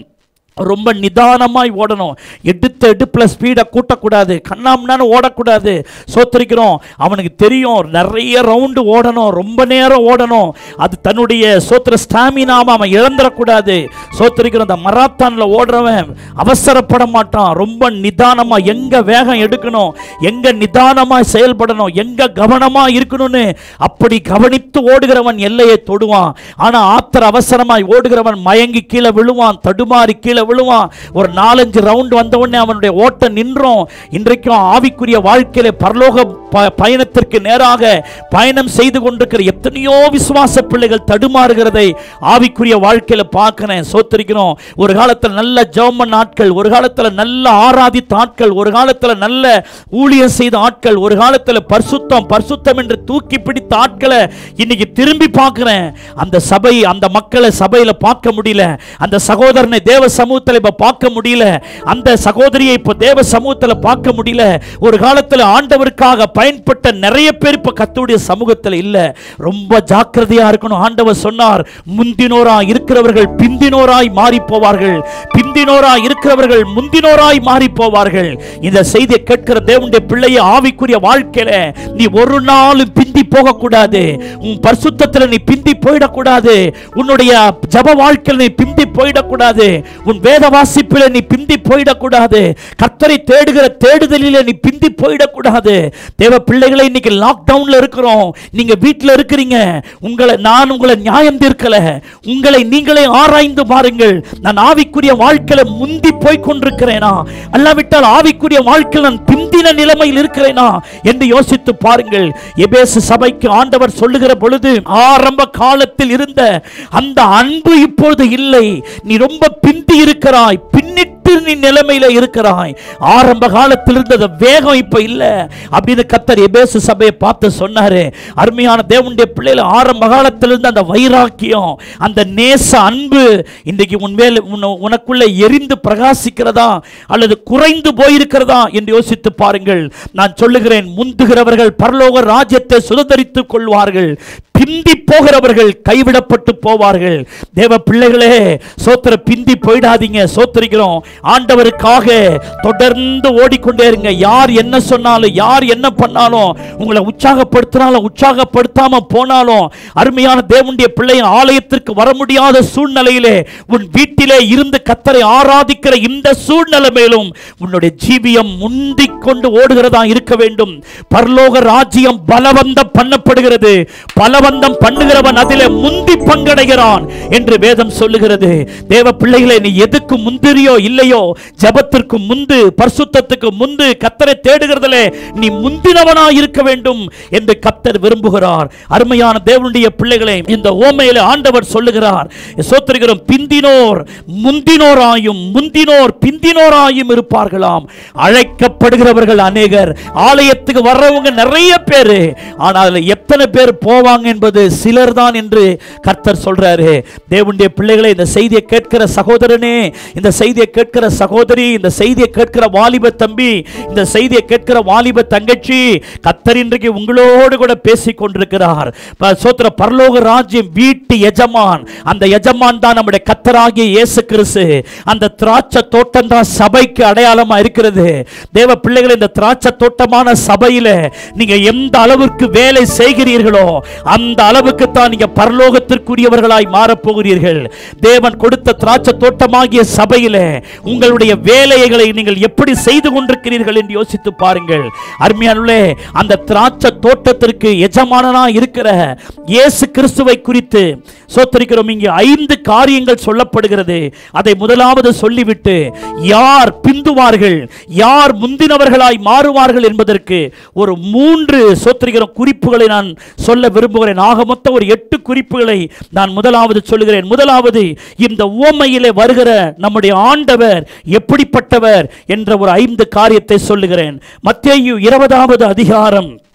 ரொம்ப நிதானமாய் ஓடணும் எடுத்த எடுப்பில் ஸ்பீடை கூட்டக்கூடாது கண்ணாம்னான்னு ஓடக்கூடாது சோத்தரிக்கிறோம் அவனுக்கு தெரியும் நிறைய ரவுண்டு ஓடணும் ரொம்ப நேரம் ஓடணும் அது தன்னுடைய சோத்திர ஸ்டாமினாவை அவன் இழந்துடக்கூடாது சோத்தரிக்கிறோம் அந்த மராத்தானில் ஓடுறவன் அவசரப்பட மாட்டான் ரொம்ப நிதானமாக எங்கே வேகம் எடுக்கணும் எங்கே நிதானமாக செயல்படணும் எங்கே கவனமாக இருக்கணும்னு அப்படி கவனித்து ஓடுகிறவன் எல்லையை தொடுவான் ஆனால் ஆத்திர அவசரமாய் ஓடுகிறவன் மயங்கி கீழே விழுவான் தடுமாறி கீழே விழுவான் ஒரு நாலஞ்சு ரவுண்ட் வந்த உடனே அவனுடைய ஓட்டம் நின்றோம் இன்றைக்கும் ஆவிக்குரிய வாழ்க்கையில பரலோக ப- பயணத்திற்கு நேராக பயணம் செய்து கொண்டிருக்கிற எத்தனையோ விசுவாச பிள்ளைகள் தடுமாறுகிறதை ஆவிக்குரிய வாழ்க்கையில பார்க்கிறேன் சோத்தரிக்கிறோம் ஒரு காலத்துல நல்ல ஜெபம் ஆட்கள் ஒரு காலத்துல நல்ல ஆராதித்த ஆட்கள் ஒரு காலத்துல நல்ல ஊழியம் செய்த ஆட்கள் ஒரு காலத்துல பரிசுத்தம் பரிசுத்தம் என்று தூக்கி பிடித்த ஆட்களை இன்னைக்கு திரும்பி பார்க்கிறேன் அந்த சபை அந்த மக்களை சபையில பார்க்க முடியல அந்த சகோதரனை தேவ சமூகத்தில் இப்ப பார்க்க முடியல அந்த சகோதரியை இப்ப தேவ சமூகத்தில் பார்க்க முடியல ஒரு காலத்துல ஆண்டவருக்காக பயன்பட்ட நிறைய பேர் இப்ப கத்துடைய சமூகத்தில் இல்ல ரொம்ப ஜாக்கிரதையா இருக்கணும் ஆண்டவர் சொன்னார் முந்தினோரா இருக்கிறவர்கள் பிந்தினோராய் மாறி போவார்கள் பிந்தினோராய் இருக்கிறவர்கள் முந்தினோராய் மாறி போவார்கள் இந்த செய்தியை கேட்கிற தேவனுடைய பிள்ளைய ஆவிக்குரிய வாழ்க்கையில நீ ஒரு நாளும் பிந்தி போக கூடாது உன் பரிசுத்தத்துல நீ பிந்தி போயிடக்கூடாது உன்னுடைய ஜப வாழ்க்கையில நீ பிந்தி போயிடக்கூடாது உன் வேத வாசிப்பில நீ பிந்தி போயிடக்கூடாது கர்த்தரை தேடுகிற தேடுதலில நீ பிந்தி போயிடக்கூடாது தேவ பிள்ளைகளை இன்னைக்கு லாக்டவுன்ல இருக்கிறோம் நீங்க வீட்டில் இருக்கிறீங்க உங்களை நான் உங்களை நியாயம் தீர்க்கல உங்களை நீங்களே ஆராய்ந்து பாருங்கள் நான் ஆவிக்குரிய வாழ்க்கையில முந்தி போய் கொண்டிருக்கிறேனா அல்லாவிட்டால் ஆவிக்குரிய வாழ்க்கையில் நான் பிந்தின நிலைமையில் இருக்கிறேனா என்று யோசித்து பாருங்கள் எபேசு சபைக்கு ஆண்டவர் சொல்லுகிற பொழுது ஆரம்ப காலத்தில் இருந்த அந்த அன்பு இப்பொழுது இல்லை நீ ரொம்ப பிந்தி இருக்கிறாய் பின்னிட்டு நீ நிலைமையில இருக்கிறாய் ஆரம்ப காலத்தில் இருந்தது வேகம் இப்ப இல்ல அப்படின்னு கத்தர் எபேசு சபையை பார்த்து சொன்னாரு அருமையான தேவனுடைய பிள்ளைகள் ஆரம்ப காலத்தில் இருந்த அந்த வைராக்கியம் அந்த நேச அன்பு இன்றைக்கு உன்மேல் உன்ன- உனக்குள்ள எரிந்து பிரகாசிக்கிறதா அல்லது குறைந்து போயிருக்கிறதா என்று யோசித்து பாருங்கள் நான் சொல்லுகிறேன் முந்துகிறவர்கள் பரலோக ராஜ்யத்தை சுதந்திரித்துக் கொள்வார்கள் பிந்தி போகிறவர்கள் கைவிடப்பட்டு போவார்கள் தேவ பிள்ளைகளே சோத்திர பிந்தி போயிடாதீங்க சோத்திரிக்கிறோம் ஆண்டவருக்காக தொடர்ந்து ஓடிக்கொண்டே இருங்க யார் என்ன சொன்னாலும் யார் என்ன பண்ணாலும் உங்களை உற்சாகப்படுத்தினாலும் உற்சாகப்படுத்தாம போனாலும் அருமையான தேவனுடைய பிள்ளையின் ஆலயத்திற்கு வர முடியாத சூழ்நிலையிலே உன் வீட்டிலே இருந்து கத்தரை ஆராதிக்கிற இந்த சூழ்நிலை மேலும் உன்னுடைய ஜீவியம் முந்திக் கொண்டு ஓடுகிறதா இருக்க வேண்டும் பரலோக ராஜ்யம் பலவந்தம் பண்ணப்படுகிறது பலவந்தம் பண்ணுகிறவன் அதிலே முந்தி பங்கடைகிறான் என்று வேதம் சொல்லுகிறது தேவ பிள்ளைகளை நீ எதுக்கு முந்திரியோ இல்லையோ ஜெபத்திற்கு முந்து பரிசுத்தத்துக்கு முந்து கத்தரை தேடுகிறதிலே நீ முந்தினவனா இருக்க வேண்டும் என்று கத்தர் விரும்புகிறார் அருமையான தேவனுடைய பிள்ளைகளை இந்த ஓமையில ஆண்டவர் சொல்லுகிறார் சோத்திரிகிறோம் பிந்தினோர் முந்தினோராயும் முந்தினோர் பிந்தினோராயும் இருப்பார்களாம் அழைக்கப்படுகிறவர்கள் அநேகர் ஆலயத்துக்கு வர்றவங்க நிறைய பேரு ஆனால் அதுல எத்தனை பேர் போவாங்க என்பது சிலர் தான் என்று கர்த்தர் சொல்றாரு தேவனுடைய பிள்ளைகளை இந்த செய்தியை கேட்கிற சகோதரனே இந்த செய்தியை கேட்கிற சகோதரி இந்த செய்தியை கேட்கிற வாலிப தம்பி இந்த செய்தியை கேட்கிற வாலிப தங்கச்சி கர்த்தர் இன்றைக்கு உங்களோடு கூட பேசிக் கொண்டிருக்கிறார் ப- சோத்திர பரலோக ராஜ்யம் வீட்டு எஜமான் அந்த எஜமான் தான் நம்முடைய கத்தராகிய இயேசு கிறிஸ்து அந்த திராட்சை தோட்டம் தான் சபைக்கு அடையாளமா இருக்கிறது தேவ பிள்ளைகள் இந்த திராட்சை தோட்டமான சபையில நீங்க எந்த அளவிற்கு வேலை செய்கிறீர்களோ அந்த அளவுக்கு தான் நீங்க பரலோகத்திற்குரியவர்களாய் மாறப் போகிறீர்கள் தேவன் கொடுத்த திராட்சை தோட்டமாகிய சபையில உங்களுடைய வேலைகளை நீங்கள் எப்படி செய்து கொண்டிருக்கிறீர்கள் என்று யோசித்து பாருங்கள் அருமையானுள்ளே அந்த திராட்சை தோட்டத்திற்கு எஜமானனா இருக்கிற இயேசு கிறிஸ்துவை குறித்து சோத்தரிக்கிறோம் இங்கே ஐந்து காரியங்கள் சொல்லப்படுகிறது அதை முதலாவது சொல்லிவிட்டு யார் பிந்துவார்கள் யார் முந்தினவர்களாய் மாறுவார்கள் என்பதற்கு ஒரு மூன்று சோத்திரிக்கிறோம் குறிப்புகளை நான் சொல்ல விரும்புகிறேன் ஆக மொத்தம் ஒரு எட்டு குறிப்புகளை நான் முதலாவது சொல்லுகிறேன் முதலாவது இந்த உவமையிலே வருகிற நம்முடைய ஆண்டவர் எப்படிப்பட்டவர் என்ற ஒரு ஐந்து காரியத்தை சொல்லுகிறேன் மத்தேயு இருபதாவது அதிகாரம்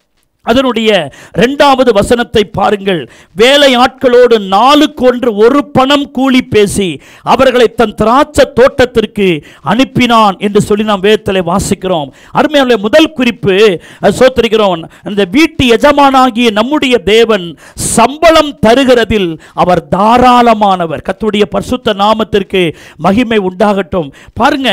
அதனுடைய இரண்டாவது வசனத்தை பாருங்கள் வேலை ஆட்களோடு நாளுக்கு ஒன்று ஒரு பணம் கூலி பேசி அவர்களை தன் திராட்சை தோட்டத்திற்கு அனுப்பினான் என்று சொல்லி நாம் வேதத்தில் வாசிக்கிறோம் அருமையான முதல் குறிப்பு அஹ், சோத்திரிக்கிறோம் அந்த வீட்டு எஜமானாகிய நம்முடைய தேவன் சம்பளம் தருகிறதில் அவர் தாராளமானவர் கர்த்தருடைய பரிசுத்த நாமத்திற்கு மகிமை உண்டாகட்டும் பாருங்க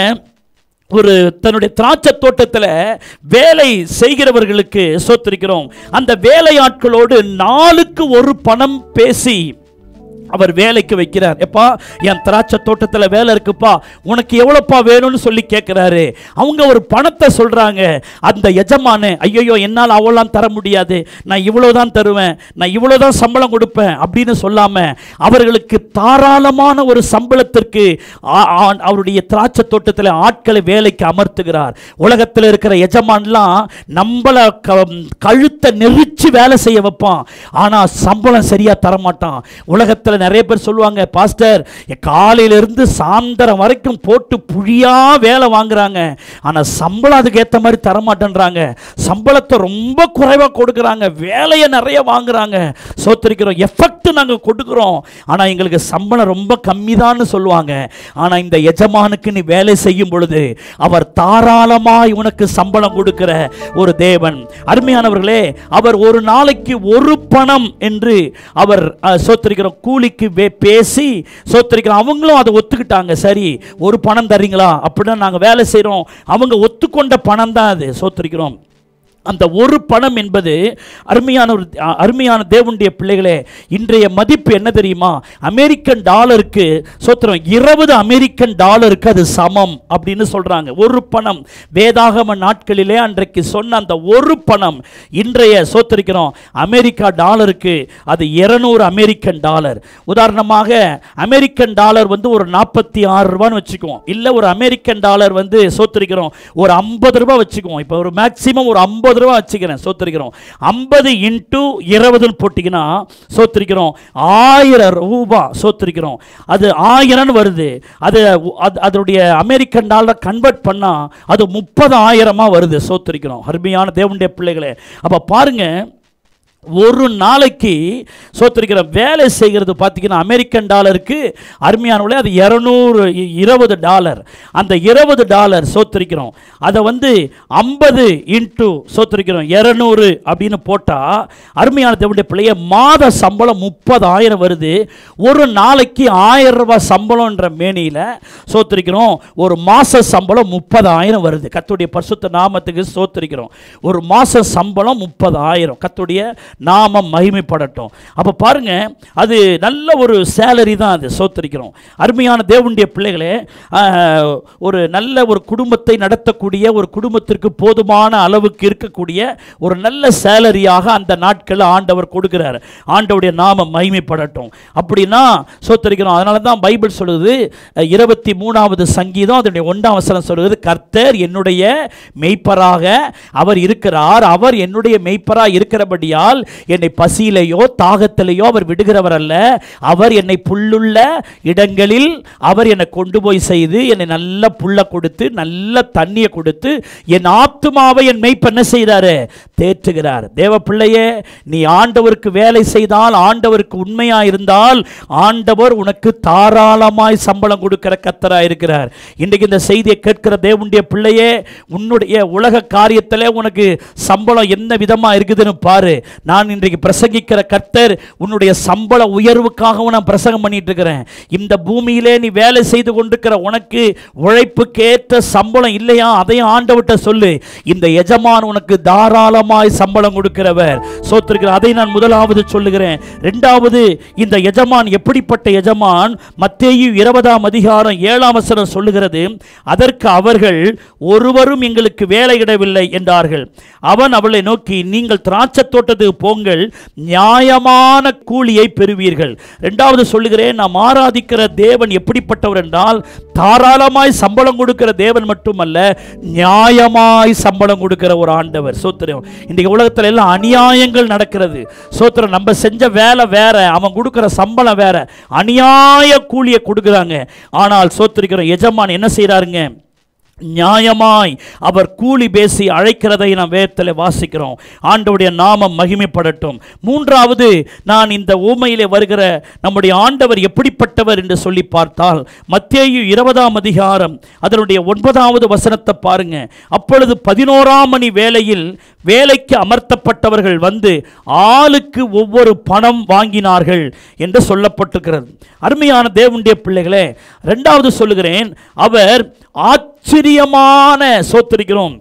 ஒரு தன்னுடைய திராட்சை தோட்டத்தில் வேலை செய்கிறவர்களுக்கு சோத்திருக்கிறோம் அந்த வேலையாட்களோடு நாளுக்கு ஒரு பணம் பேசி அவர் வேலைக்கு வைக்கிறார் எப்பா என் திராட்சை தோட்டத்தில் வேலை இருக்குப்பா உனக்கு எவ்வளோப்பா வேணும்னு சொல்லி கேட்குறாரு அவங்க ஒரு பணத்தை சொல்கிறாங்க அந்த எஜமானு ஐயோ என்னால் அவ்வளோலாம் தர முடியாது நான் இவ்வளோ தான் தருவேன் நான் இவ்வளோ தான் சம்பளம் கொடுப்பேன் அப்படின்னு சொல்லாமல் அவர்களுக்கு தாராளமான ஒரு சம்பளத்திற்கு ஆ- ஆ- அவருடைய திராட்சை தோட்டத்தில் ஆட்களை வேலைக்கு அமர்த்துகிறார் உலகத்தில் இருக்கிற எஜமான்லாம் நம்மளை க கழுத்தை நெரிச்சு வேலை செய்ய வைப்பான் ஆனால் சம்பளம் சரியாக தரமாட்டான் உலகத்தில் நிறைய பேர் சொல்லுவாங்க பாஸ்டர் காலையிலிருந்து சாயந்தரம் வரைக்கும் போட்டு புழியா வேலை வாங்குறாங்க ஆனால் சம்பளம் அதுக்கு ஏற்ற மாதிரி தரமாட்டேன்றாங்க சம்பளத்தை ரொம்ப குறைவாக கொடுக்குறாங்க வேலையை நிறைய வாங்குறாங்க சோத்தரிக்கிறோம் எஃபெக்ட் நாங்கள் கொடுக்குறோம் ஆனால் எங்களுக்கு சம்பளம் ரொம்ப கம்மி சொல்லுவாங்க ஆனால் இந்த எஜமானுக்கு நீ வேலை செய்யும் பொழுது அவர் தாராளமாய் உனக்கு சம்பளம் கொடுக்கிற ஒரு தேவன் அருமையானவர்களே அவர் ஒரு நாளைக்கு ஒரு பணம் என்று அவர் அஹ், சோத்திரிக்கிறோம் கூலிக்கு வே- பேசி சோத்திரிக்கிறோம் அவங்களும் அதை ஒத்துக்கிட்டாங்க சரி ஒரு பணம் தர்றீங்களா அப்படின்னா நாங்கள் வேலை செய்கிறோம் அவங்க ஒத்துக்கொண்ட பணம் தான் அது சோத்திரிக்கிறோம் அந்த ஒரு பணம் என்பது அருமையான ஒரு அ- அருமையான தேவனுடைய பிள்ளைகளே இன்றைய மதிப்பு என்ன தெரியுமா அமெரிக்கன் டாலருக்கு சோத்திரம் இருபது அமெரிக்கன் டாலருக்கு அது சமம் அப்படின்னு சொல்றாங்க ஒரு பணம் வேதாகம நாட்களிலே அன்றைக்கு சொன்ன அந்த ஒரு பணம் இன்றைய சோத்திரிக்கிறோம் அமெரிக்கா டாலருக்கு அது இருநூறு அமெரிக்கன் டாலர் உதாரணமாக அமெரிக்கன் டாலர் வந்து ஒரு நாற்பத்தி ஆறு ரூபான்னு வச்சுக்குவோம் இல்லை ஒரு அமெரிக்கன் டாலர் வந்து சோத்திரிக்கிறோம் ஒரு ஐம்பது ரூபாய் வச்சுக்குவோம் இப்போ ஒரு மேக்சிமம் ஒரு ஐம்பது ரூபாய் வச்சுக்கிறேன் சோத்திரிக்கிறோம் ஐம்பது இன்ட்டு இருபதுன்னு போட்டிங்கன்னா சோத்திரிக்கிறோம் ஆயிரம் ரூபாய் சோத்திரிக்கிறோம் அது ஆயிரம்னு வருது அது அது- அதனுடைய அமெரிக்கன் டாலர் கன்வெர்ட் பண்ணால் அது முப்பது ஆயிரமாக வருது சோத்திரிக்கிறோம் அருமையான தேவனுடைய பிள்ளைகளே அப்போ பாருங்க ஒரு நாளைக்கு சோத்திருக்கிற வேலை செய்கிறது பார்த்தீங்கன்னா அமெரிக்கன் டாலருக்கு அருமையானவளே அது இரநூறு இருபது டாலர் அந்த இருபது டாலர் சோத்திருக்கிறோம் அதை வந்து ஐம்பது இன்ட்டு சோத்திருக்கிறோம் இரநூறு அப்படின்னு போட்டால் அருமையான தேவனுடைய பிள்ளைய மாத சம்பளம் முப்பதாயிரம் வருது ஒரு நாளைக்கு ஆயிரம் ரூபாய் சம்பளம்ன்ற மேனியில் சோத்திருக்கிறோம் ஒரு மாத சம்பளம் முப்பதாயிரம் வருது கத்துடைய பரிசுத்த நாமத்துக்கு சோத்திருக்கிறோம் ஒரு மாத சம்பளம் முப்பதாயிரம் கத்துடைய நாமம் மகிமைப்படட்டும் அப்போ பாருங்க அது நல்ல ஒரு சேலரி தான் அது சோத்திருக்கிறோம் அருமையான தேவனுடைய பிள்ளைகளே ஆஹ், ஒரு நல்ல ஒரு குடும்பத்தை நடத்தக்கூடிய ஒரு குடும்பத்திற்கு போதுமான அளவுக்கு இருக்கக்கூடிய ஒரு நல்ல சேலரியாக அந்த நாட்களில் ஆண்டவர் கொடுக்கிறார் ஆண்டவருடைய நாமம் மகிமைப்படட்டும் அப்படின்னா சோத்திருக்கிறோம் அதனால தான் பைபிள் சொல்லுது அஹ், இருபத்தி மூணாவது சங்கீதம் அதனுடைய ஒன்றாம் வசனம் சொல்லுது கர்த்தர் என்னுடைய மெய்ப்பராக அவர் இருக்கிறார் அவர் என்னுடைய மெய்ப்பராக இருக்கிறபடியால் என்னை பசியிலேயோ தாகத்திலேயோ அவர் விடுகிறவர் அல்ல அவர் என்னை புல்லுள்ள இடங்களில் அவர் என்னை கொண்டு போய் செய்து என்னை நல்ல புல்ல கொடுத்து நல்ல தண்ணியை கொடுத்து என் ஆத்துமாவை என் மெய்ப்ப என்ன செய்தாரு தேற்றுகிறார் தேவ பிள்ளையே நீ ஆண்டவருக்கு வேலை செய்தால் ஆண்டவருக்கு உண்மையா இருந்தால் ஆண்டவர் உனக்கு தாராளமாய் சம்பளம் கொடுக்கிற கத்தரா இருக்கிறார் இன்றைக்கு இந்த செய்தியை கேட்கிற தேவனுடைய பிள்ளையே உன்னுடைய உலக காரியத்திலே உனக்கு சம்பளம் என்ன விதமா இருக்குதுன்னு பாரு நான் இன்றைக்கு பிரசங்கிக்கிற கர்த்தர் உன்னுடைய சம்பள உயர்வுக்காகவும் நான் பிரசங்கம் பண்ணிட்டு இருக்கிறேன் இந்த பூமியிலே நீ வேலை செய்து கொண்டிருக்கிற உனக்கு உழைப்புக்கேற்ற சம்பளம் இல்லையா அதையும் ஆண்டவர்கிட்ட சொல்லு இந்த எஜமான் உனக்கு தாராளமாய் சம்பளம் கொடுக்கிறவர் சோத்திருக்கிற அதை நான் முதலாவது சொல்லுகிறேன் ரெண்டாவது இந்த எஜமான் எப்படிப்பட்ட எஜமான் மத்தேயு இருபதாம் அதிகாரம் ஏழாம் வசனம் சொல்லுகிறது அதற்கு அவர்கள் ஒருவரும் எங்களுக்கு வேலையிடவில்லை என்றார்கள் அவன் அவளை நோக்கி நீங்கள் திராட்சை தோட்டத்துக்கு போங்கள் நியாயமான கூலியை பெறுவீர்கள் ரெண்டாவது சொல்லுகிறேன் நாம் ஆராதிக்கிற தேவன் எப்படிப்பட்டவர் என்றால் தாராளமாய் சம்பளம் கொடுக்கிற தேவன் மட்டுமல்ல நியாயமாய் சம்பளம் கொடுக்கிற ஒரு ஆண்டவர் சோத்திரம் இன்றைக்கு உலகத்துல எல்லாம் அநியாயங்கள் நடக்கிறது சோத்திரம் நம்ம செஞ்ச வேலை வேற அவன் கொடுக்கிற சம்பளம் வேற அநியாய கூலியை கொடுக்குறாங்க ஆனால் சோத்திருக்கிற எஜமான் என்ன செய்றாருங்க நியாயமாய் அவர் கூலி பேசி அழைக்கிறதை நாம் வேதத்தில் வாசிக்கிறோம் ஆண்டவருடைய நாமம் மகிமைப்படட்டும் மூன்றாவது நான் இந்த ஊமையிலே வருகிற நம்முடைய ஆண்டவர் எப்படிப்பட்டவர் என்று சொல்லி பார்த்தால் மத்தேயு இருபதாம் அதிகாரம் அதனுடைய ஒன்பதாவது வசனத்தை பாருங்க அப்பொழுது பதினோராம் மணி வேளையில் வேலைக்கு அமர்த்தப்பட்டவர்கள் வந்து ஆளுக்கு ஒவ்வொரு பணம் வாங்கினார்கள் என்று சொல்லப்பட்டிருக்கிறது அருமையான தேவனுடைய பிள்ளைகளே ரெண்டாவது சொல்லுகிறேன் அவர் ஆச்சரியமான சோத்திருக்கிறோம்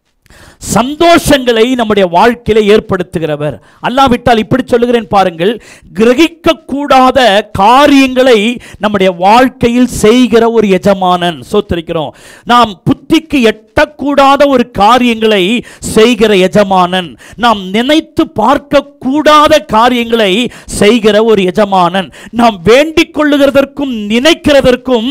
சந்தோஷங்களை நம்முடைய ஏற்படுத்துகிறவர் ஏற்படுத்துகிறவர் அல்லாவிட்டால் இப்படி சொல்லுகிறேன் பாருங்கள் கிரகிக்க கூடாத காரியங்களை நம்முடைய வாழ்க்கையில் செய்கிற ஒரு எஜமானன் சோத்திருக்கிறோம் நாம் புத்திக்கு எட்டக்கூடாத ஒரு காரியங்களை செய்கிற எஜமானன் நாம் நினைத்து பார்க்க கூடாத காரியங்களை செய்கிற ஒரு எஜமானன் நாம் வேண்டிக் கொள்ளுகிறதற்கும் நினைக்கிறதற்கும்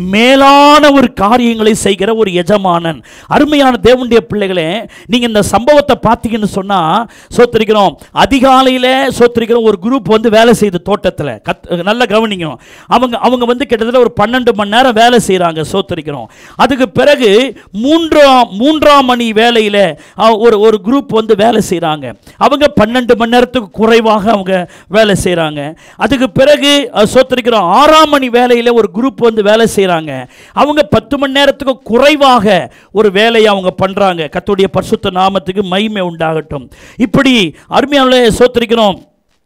மேலான ஒரு காரியங்களை செய்கிற ஒரு எஜமானன் அருமையான தேவனுடைய பிள்ளைகளே நீங்க இந்த சம்பவத்தை பார்த்தீங்கன்னு சொன்னா சோத்திரிக்கிறோம் அதிகாலையில சோத்திரிக்கிறோம் ஒரு குரூப் வந்து வேலை செய்யுது தோட்டத்தில் கத் நல்ல கவனிங்க அவங்க அவங்க வந்து கிட்டத்தட்ட ஒரு பன்னெண்டு மணி நேரம் வேலை செய்கிறாங்க சோத்திரிக்கிறோம் அதுக்கு பிறகு மூன்றாம் மூன்றாம் மணி வேலையில் ஒரு ஒரு குரூப் வந்து வேலை செய்கிறாங்க அவங்க பன்னெண்டு மணி நேரத்துக்கு குறைவாக அவங்க வேலை செய்கிறாங்க அதுக்கு பிறகு அஹ், சோத்திரிக்கிறோம் ஆறாம் மணி வேலையில் ஒரு குரூப் வந்து வேலை செய்கிறாங்க அவங்க பத்து மணி நேரத்துக்கு குறைவாக ஒரு வேலையை அவங்க பண்ணுறாங்க கத்துடைய பரிசுத்த நாமத்துக்கு மகிமை உண்டாகட்டும் இப்படி அருமையான சோத்திரிக்கிறோம்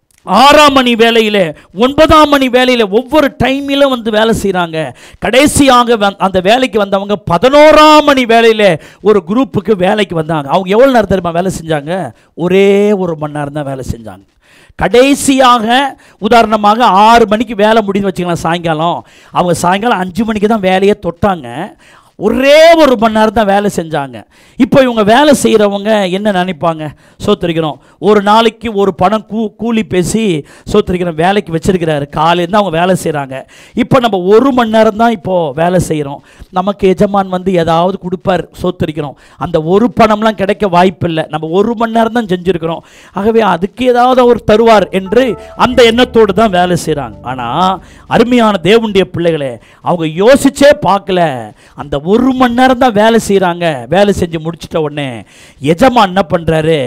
ஆறாம் மணி வேலையில் ஒன்பதாம் மணி வேலையில் ஒவ்வொரு டைமிலும் வந்து வேலை செய்கிறாங்க கடைசியாக வந்- அந்த வேலைக்கு வந்தவங்க பதினோராம் மணி வேலையில் ஒரு குரூப்புக்கு வேலைக்கு வந்தாங்க அவங்க எவ்வளோ நேரம் தெரியுமா வேலை செஞ்சாங்க ஒரே ஒரு மணி நேரம் தான் வேலை செஞ்சாங்க கடைசியாக உதாரணமாக ஆறு மணிக்கு வேலை முடியுதுன்னு வச்சுக்கலாம் சாயங்காலம் அவங்க சாயங்காலம் அஞ்சு மணிக்கு தான் வேலையை தொட்டாங்க ஒரே ஒரு மணி நேரம் தான் வேலை செஞ்சாங்க இப்போ இவங்க வேலை செய்கிறவங்க என்ன நினைப்பாங்க சோத்திரிக்கிறோம் ஒரு நாளைக்கு ஒரு பணம் கூ கூலி பேசி சோத்திரிக்கிறோம் வேலைக்கு வச்சிருக்கிறாரு காலையிலேருந்து அவங்க வேலை செய்கிறாங்க இப்போ நம்ம ஒரு மணி நேரம் தான் இப்போது வேலை செய்கிறோம் நமக்கு எஜமான் வந்து ஏதாவது கொடுப்பார் சோத்திரிக்கிறோம் அந்த ஒரு பணம்லாம் கிடைக்க வாய்ப்பில்லை நம்ம ஒரு மணி நேரம் தான் செஞ்சுருக்கிறோம் ஆகவே அதுக்கு ஏதாவது அவர் தருவார் என்று அந்த எண்ணத்தோடு தான் வேலை செய்கிறாங்க ஆனால் அருமையான தேவனுடைய பிள்ளைகளே அவங்க யோசிச்சே பார்க்கல அந்த ஒரு மணி நேரம் தான் வேலை செய்கிறாங்க வேலை செஞ்சு முடிச்சிட்ட உடனே எஜமான் என்ன பண்ணுறாரு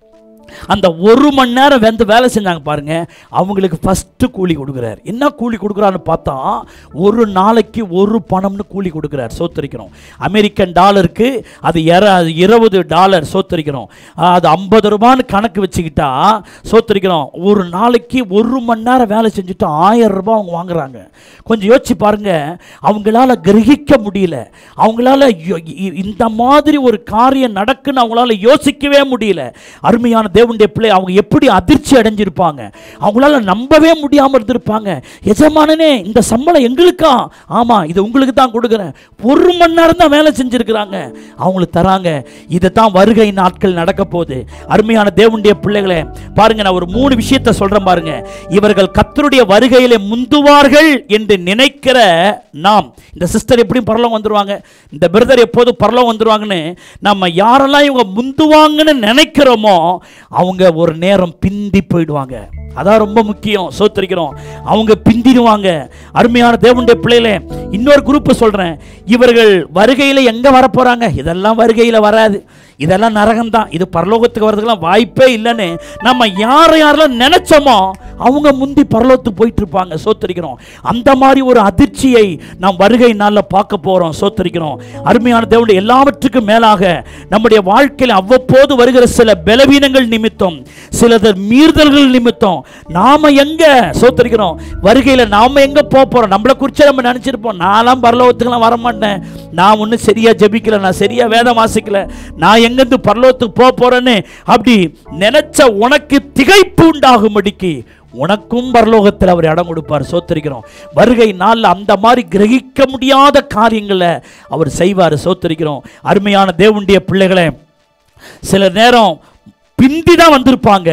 அந்த ஒரு மணி நேரம் வந்து வேலை செஞ்சாங்க பாருங்க அவங்களுக்கு ஃபஸ்ட்டு கூலி கொடுக்குறாரு என்ன கூலி கொடுக்குறான்னு பார்த்தா ஒரு நாளைக்கு ஒரு பணம்னு கூலி கொடுக்குறாரு சோத்தரிக்கிறோம் அமெரிக்கன் டாலருக்கு அது இர அது இருபது டாலர் சோத்தரிக்கிறோம் அது ஐம்பது ரூபான்னு கணக்கு வச்சுக்கிட்டா சோத்தரிக்கிறோம் ஒரு நாளைக்கு ஒரு மணி நேரம் வேலை செஞ்சுட்டு ஆயிரம் ரூபாய் அவங்க வாங்குறாங்க கொஞ்சம் யோசிச்சு பாருங்க அவங்களால கிரகிக்க முடியல அவங்களால யோ- இ- இந்த மாதிரி ஒரு காரியம் நடக்குன்னு அவங்களால யோசிக்கவே முடியல அருமையான தேவனுடைய பிள்ளை அவங்க எப்படி அதிர்ச்சி அடைஞ்சிருப்பாங்க அவங்களால நம்பவே முடியாமல் இருந்திருப்பாங்க எஜமானனே இந்த சம்பளம் எங்களுக்கா ஆமாம் இது உங்களுக்கு தான் கொடுக்குறேன் ஒரு மணி நேரம் தான் வேலை செஞ்சுருக்கிறாங்க அவங்களுக்கு தராங்க இதை தான் வருகை நாட்கள் நடக்க போகுது அருமையான தேவனுடைய பிள்ளைகளே பாருங்க நான் ஒரு மூணு விஷயத்தை சொல்றேன் பாருங்க இவர்கள் கத்தருடைய வருகையிலே முந்துவார்கள் என்று நினைக்கிற நாம் இந்த சிஸ்டர் எப்படியும் பரலோகம் வந்துருவாங்க இந்த பிரதர் எப்போதும் பரலோகம் வந்துருவாங்கன்னு நம்ம யாரெல்லாம் இவங்க முந்துவாங்கன்னு நினைக்கிறோமோ அவங்க ஒரு நேரம் பிந்தி போயிடுவாங்க அதான் ரொம்ப முக்கியம் சோத்தரிக்கிறோம் அவங்க பிந்திடுவாங்க அருமையான தேவனுடைய பிள்ளைகளே இன்னொரு குரூப் சொல்றேன் இவர்கள் வருகையில் எங்க வரப்போறாங்க இதெல்லாம் வருகையில் வராது இதெல்லாம் நரகம்தான் இது பரலோகத்துக்கு வர்றதுக்கெல்லாம் வாய்ப்பே இல்லைன்னு நம்ம யாரை யாரெல்லாம் நினைச்சோமோ அவங்க முந்தி பரலோகத்துக்கு போயிட்டு இருப்பாங்க சோத்தரிக்கிறோம் அந்த மாதிரி ஒரு அதிர்ச்சியை நாம் வருகை நாளில் பார்க்க போறோம் சோத்தரிக்கிறோம் அருமையான தேவனுடைய எல்லாவற்றுக்கும் மேலாக நம்முடைய வாழ்க்கையில் அவ்வப்போது வருகிற சில பலவீனங்கள் நிமித்தம் சிலது மீறுதல்கள் நிமித்தம் நாம எங்க சோத்தரிக்கிறோம் வருகையில் நாம எங்க போக போறோம் நம்மளை குறித்து நம்ம நினைச்சிருப்போம் நான்லாம் பரலோகத்துக்குலாம் வர மாட்டேன் நான் ஒன்றும் சரியா ஜெபிக்கல நான் சரியா வேதம் வாசிக்கல நான் எங்கேருந்து பரலோகத்துக்கு போக போறேன்னு அப்படி நினைச்ச உனக்கு திகைப்பு உண்டாகும்படிக்கு உனக்கும் பரலோகத்தில் அவர் இடம் கொடுப்பார் சோத்தரிக்கிறோம் வருகை நாளில் அந்த மாதிரி கிரகிக்க முடியாத காரியங்களை அவர் செய்வார் சோத்தரிக்கிறோம் அருமையான தேவனுடைய பிள்ளைகளே சில நேரம் பிந்தி தான் வந்திருப்பாங்க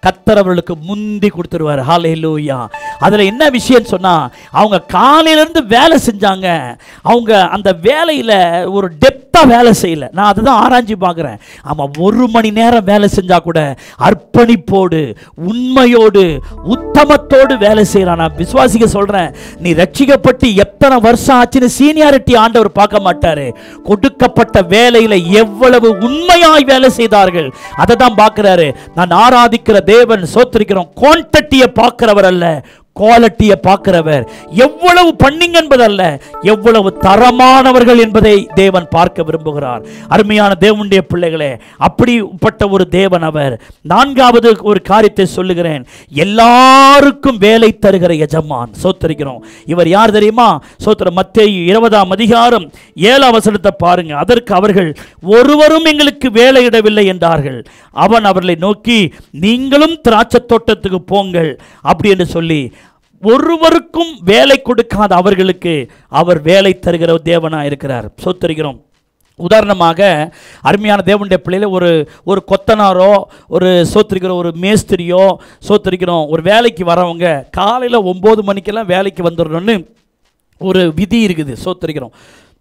கத்தர் அவர்களுக்கு முந்தி கொடுத்துருவார் ஹalleluya அதில் என்ன விஷயம் சொன்னா அவங்க காலையிலேருந்து வேலை செஞ்சாங்க அவங்க அந்த வேலையில் ஒரு டெப்த்தாக வேலை செய்யல நான் அதுதான் ஆராய்ச்சி பார்க்குறேன் ஆமாம் ஒரு மணி நேரம் வேலை செஞ்சா கூட அர்ப்பணிப்போடு உண்மையோடு உத்தமத்தோடு வேலை செய்கிறான் நான் விசுவாசிக்க சொல்கிறேன் நீ ரட்சிக்கப்பட்டு எத்தனை வருஷம் ஆச்சுன்னு சீனியாரிட்டி ஆண்டவர் பார்க்க மாட்டாரு கொடுக்கப்பட்ட வேலையில் எவ்வளவு உண்மையாய் வேலை செய்தார்கள் அதை தான் பார்க்குறாரு நான் ஆராதிக்கிற தேவன் சோத்திருக்கிறோம் குவான்டிட்டியை பார்க்கிறவர் அல்ல குவாலிட்டியை பார்க்கிறவர் எவ்வளவு பண்ணிங்க என்பதல்ல எவ்வளவு தரமானவர்கள் என்பதை தேவன் பார்க்க விரும்புகிறார் அருமையான தேவனுடைய பிள்ளைகளே அப்படிப்பட்ட ஒரு தேவன் அவர் நான்காவது ஒரு காரியத்தை சொல்லுகிறேன் எல்லாருக்கும் வேலை தருகிற எஜமான் சோத்தரிக்கிறோம் இவர் யார் தெரியுமா சோத்திர மத்தேயு இருபதாம் அதிகாரம் ஏழாம் வசனத்தை பாருங்க அதற்கு அவர்கள் ஒருவரும் எங்களுக்கு வேலையிடவில்லை என்றார்கள் அவன் அவர்களை நோக்கி நீங்களும் திராட்சை தோட்டத்துக்கு போங்கள் அப்படி என்று சொல்லி ஒருவருக்கும் வேலை கொடுக்காத அவர்களுக்கு அவர் வேலை தருகிற தேவனாக இருக்கிறார் சொத்தரிக்கிறோம் உதாரணமாக அருமையான தேவனுடைய பிள்ளையில ஒரு ஒரு கொத்தனாரோ ஒரு சோத்திரிக்கிற ஒரு மேஸ்திரியோ சோத்திரிக்கிறோம் ஒரு வேலைக்கு வரவங்க காலையில் ஒம்பது மணிக்கெல்லாம் வேலைக்கு வந்துடணும்னு ஒரு விதி இருக்குது சோத்திரிக்கிறோம்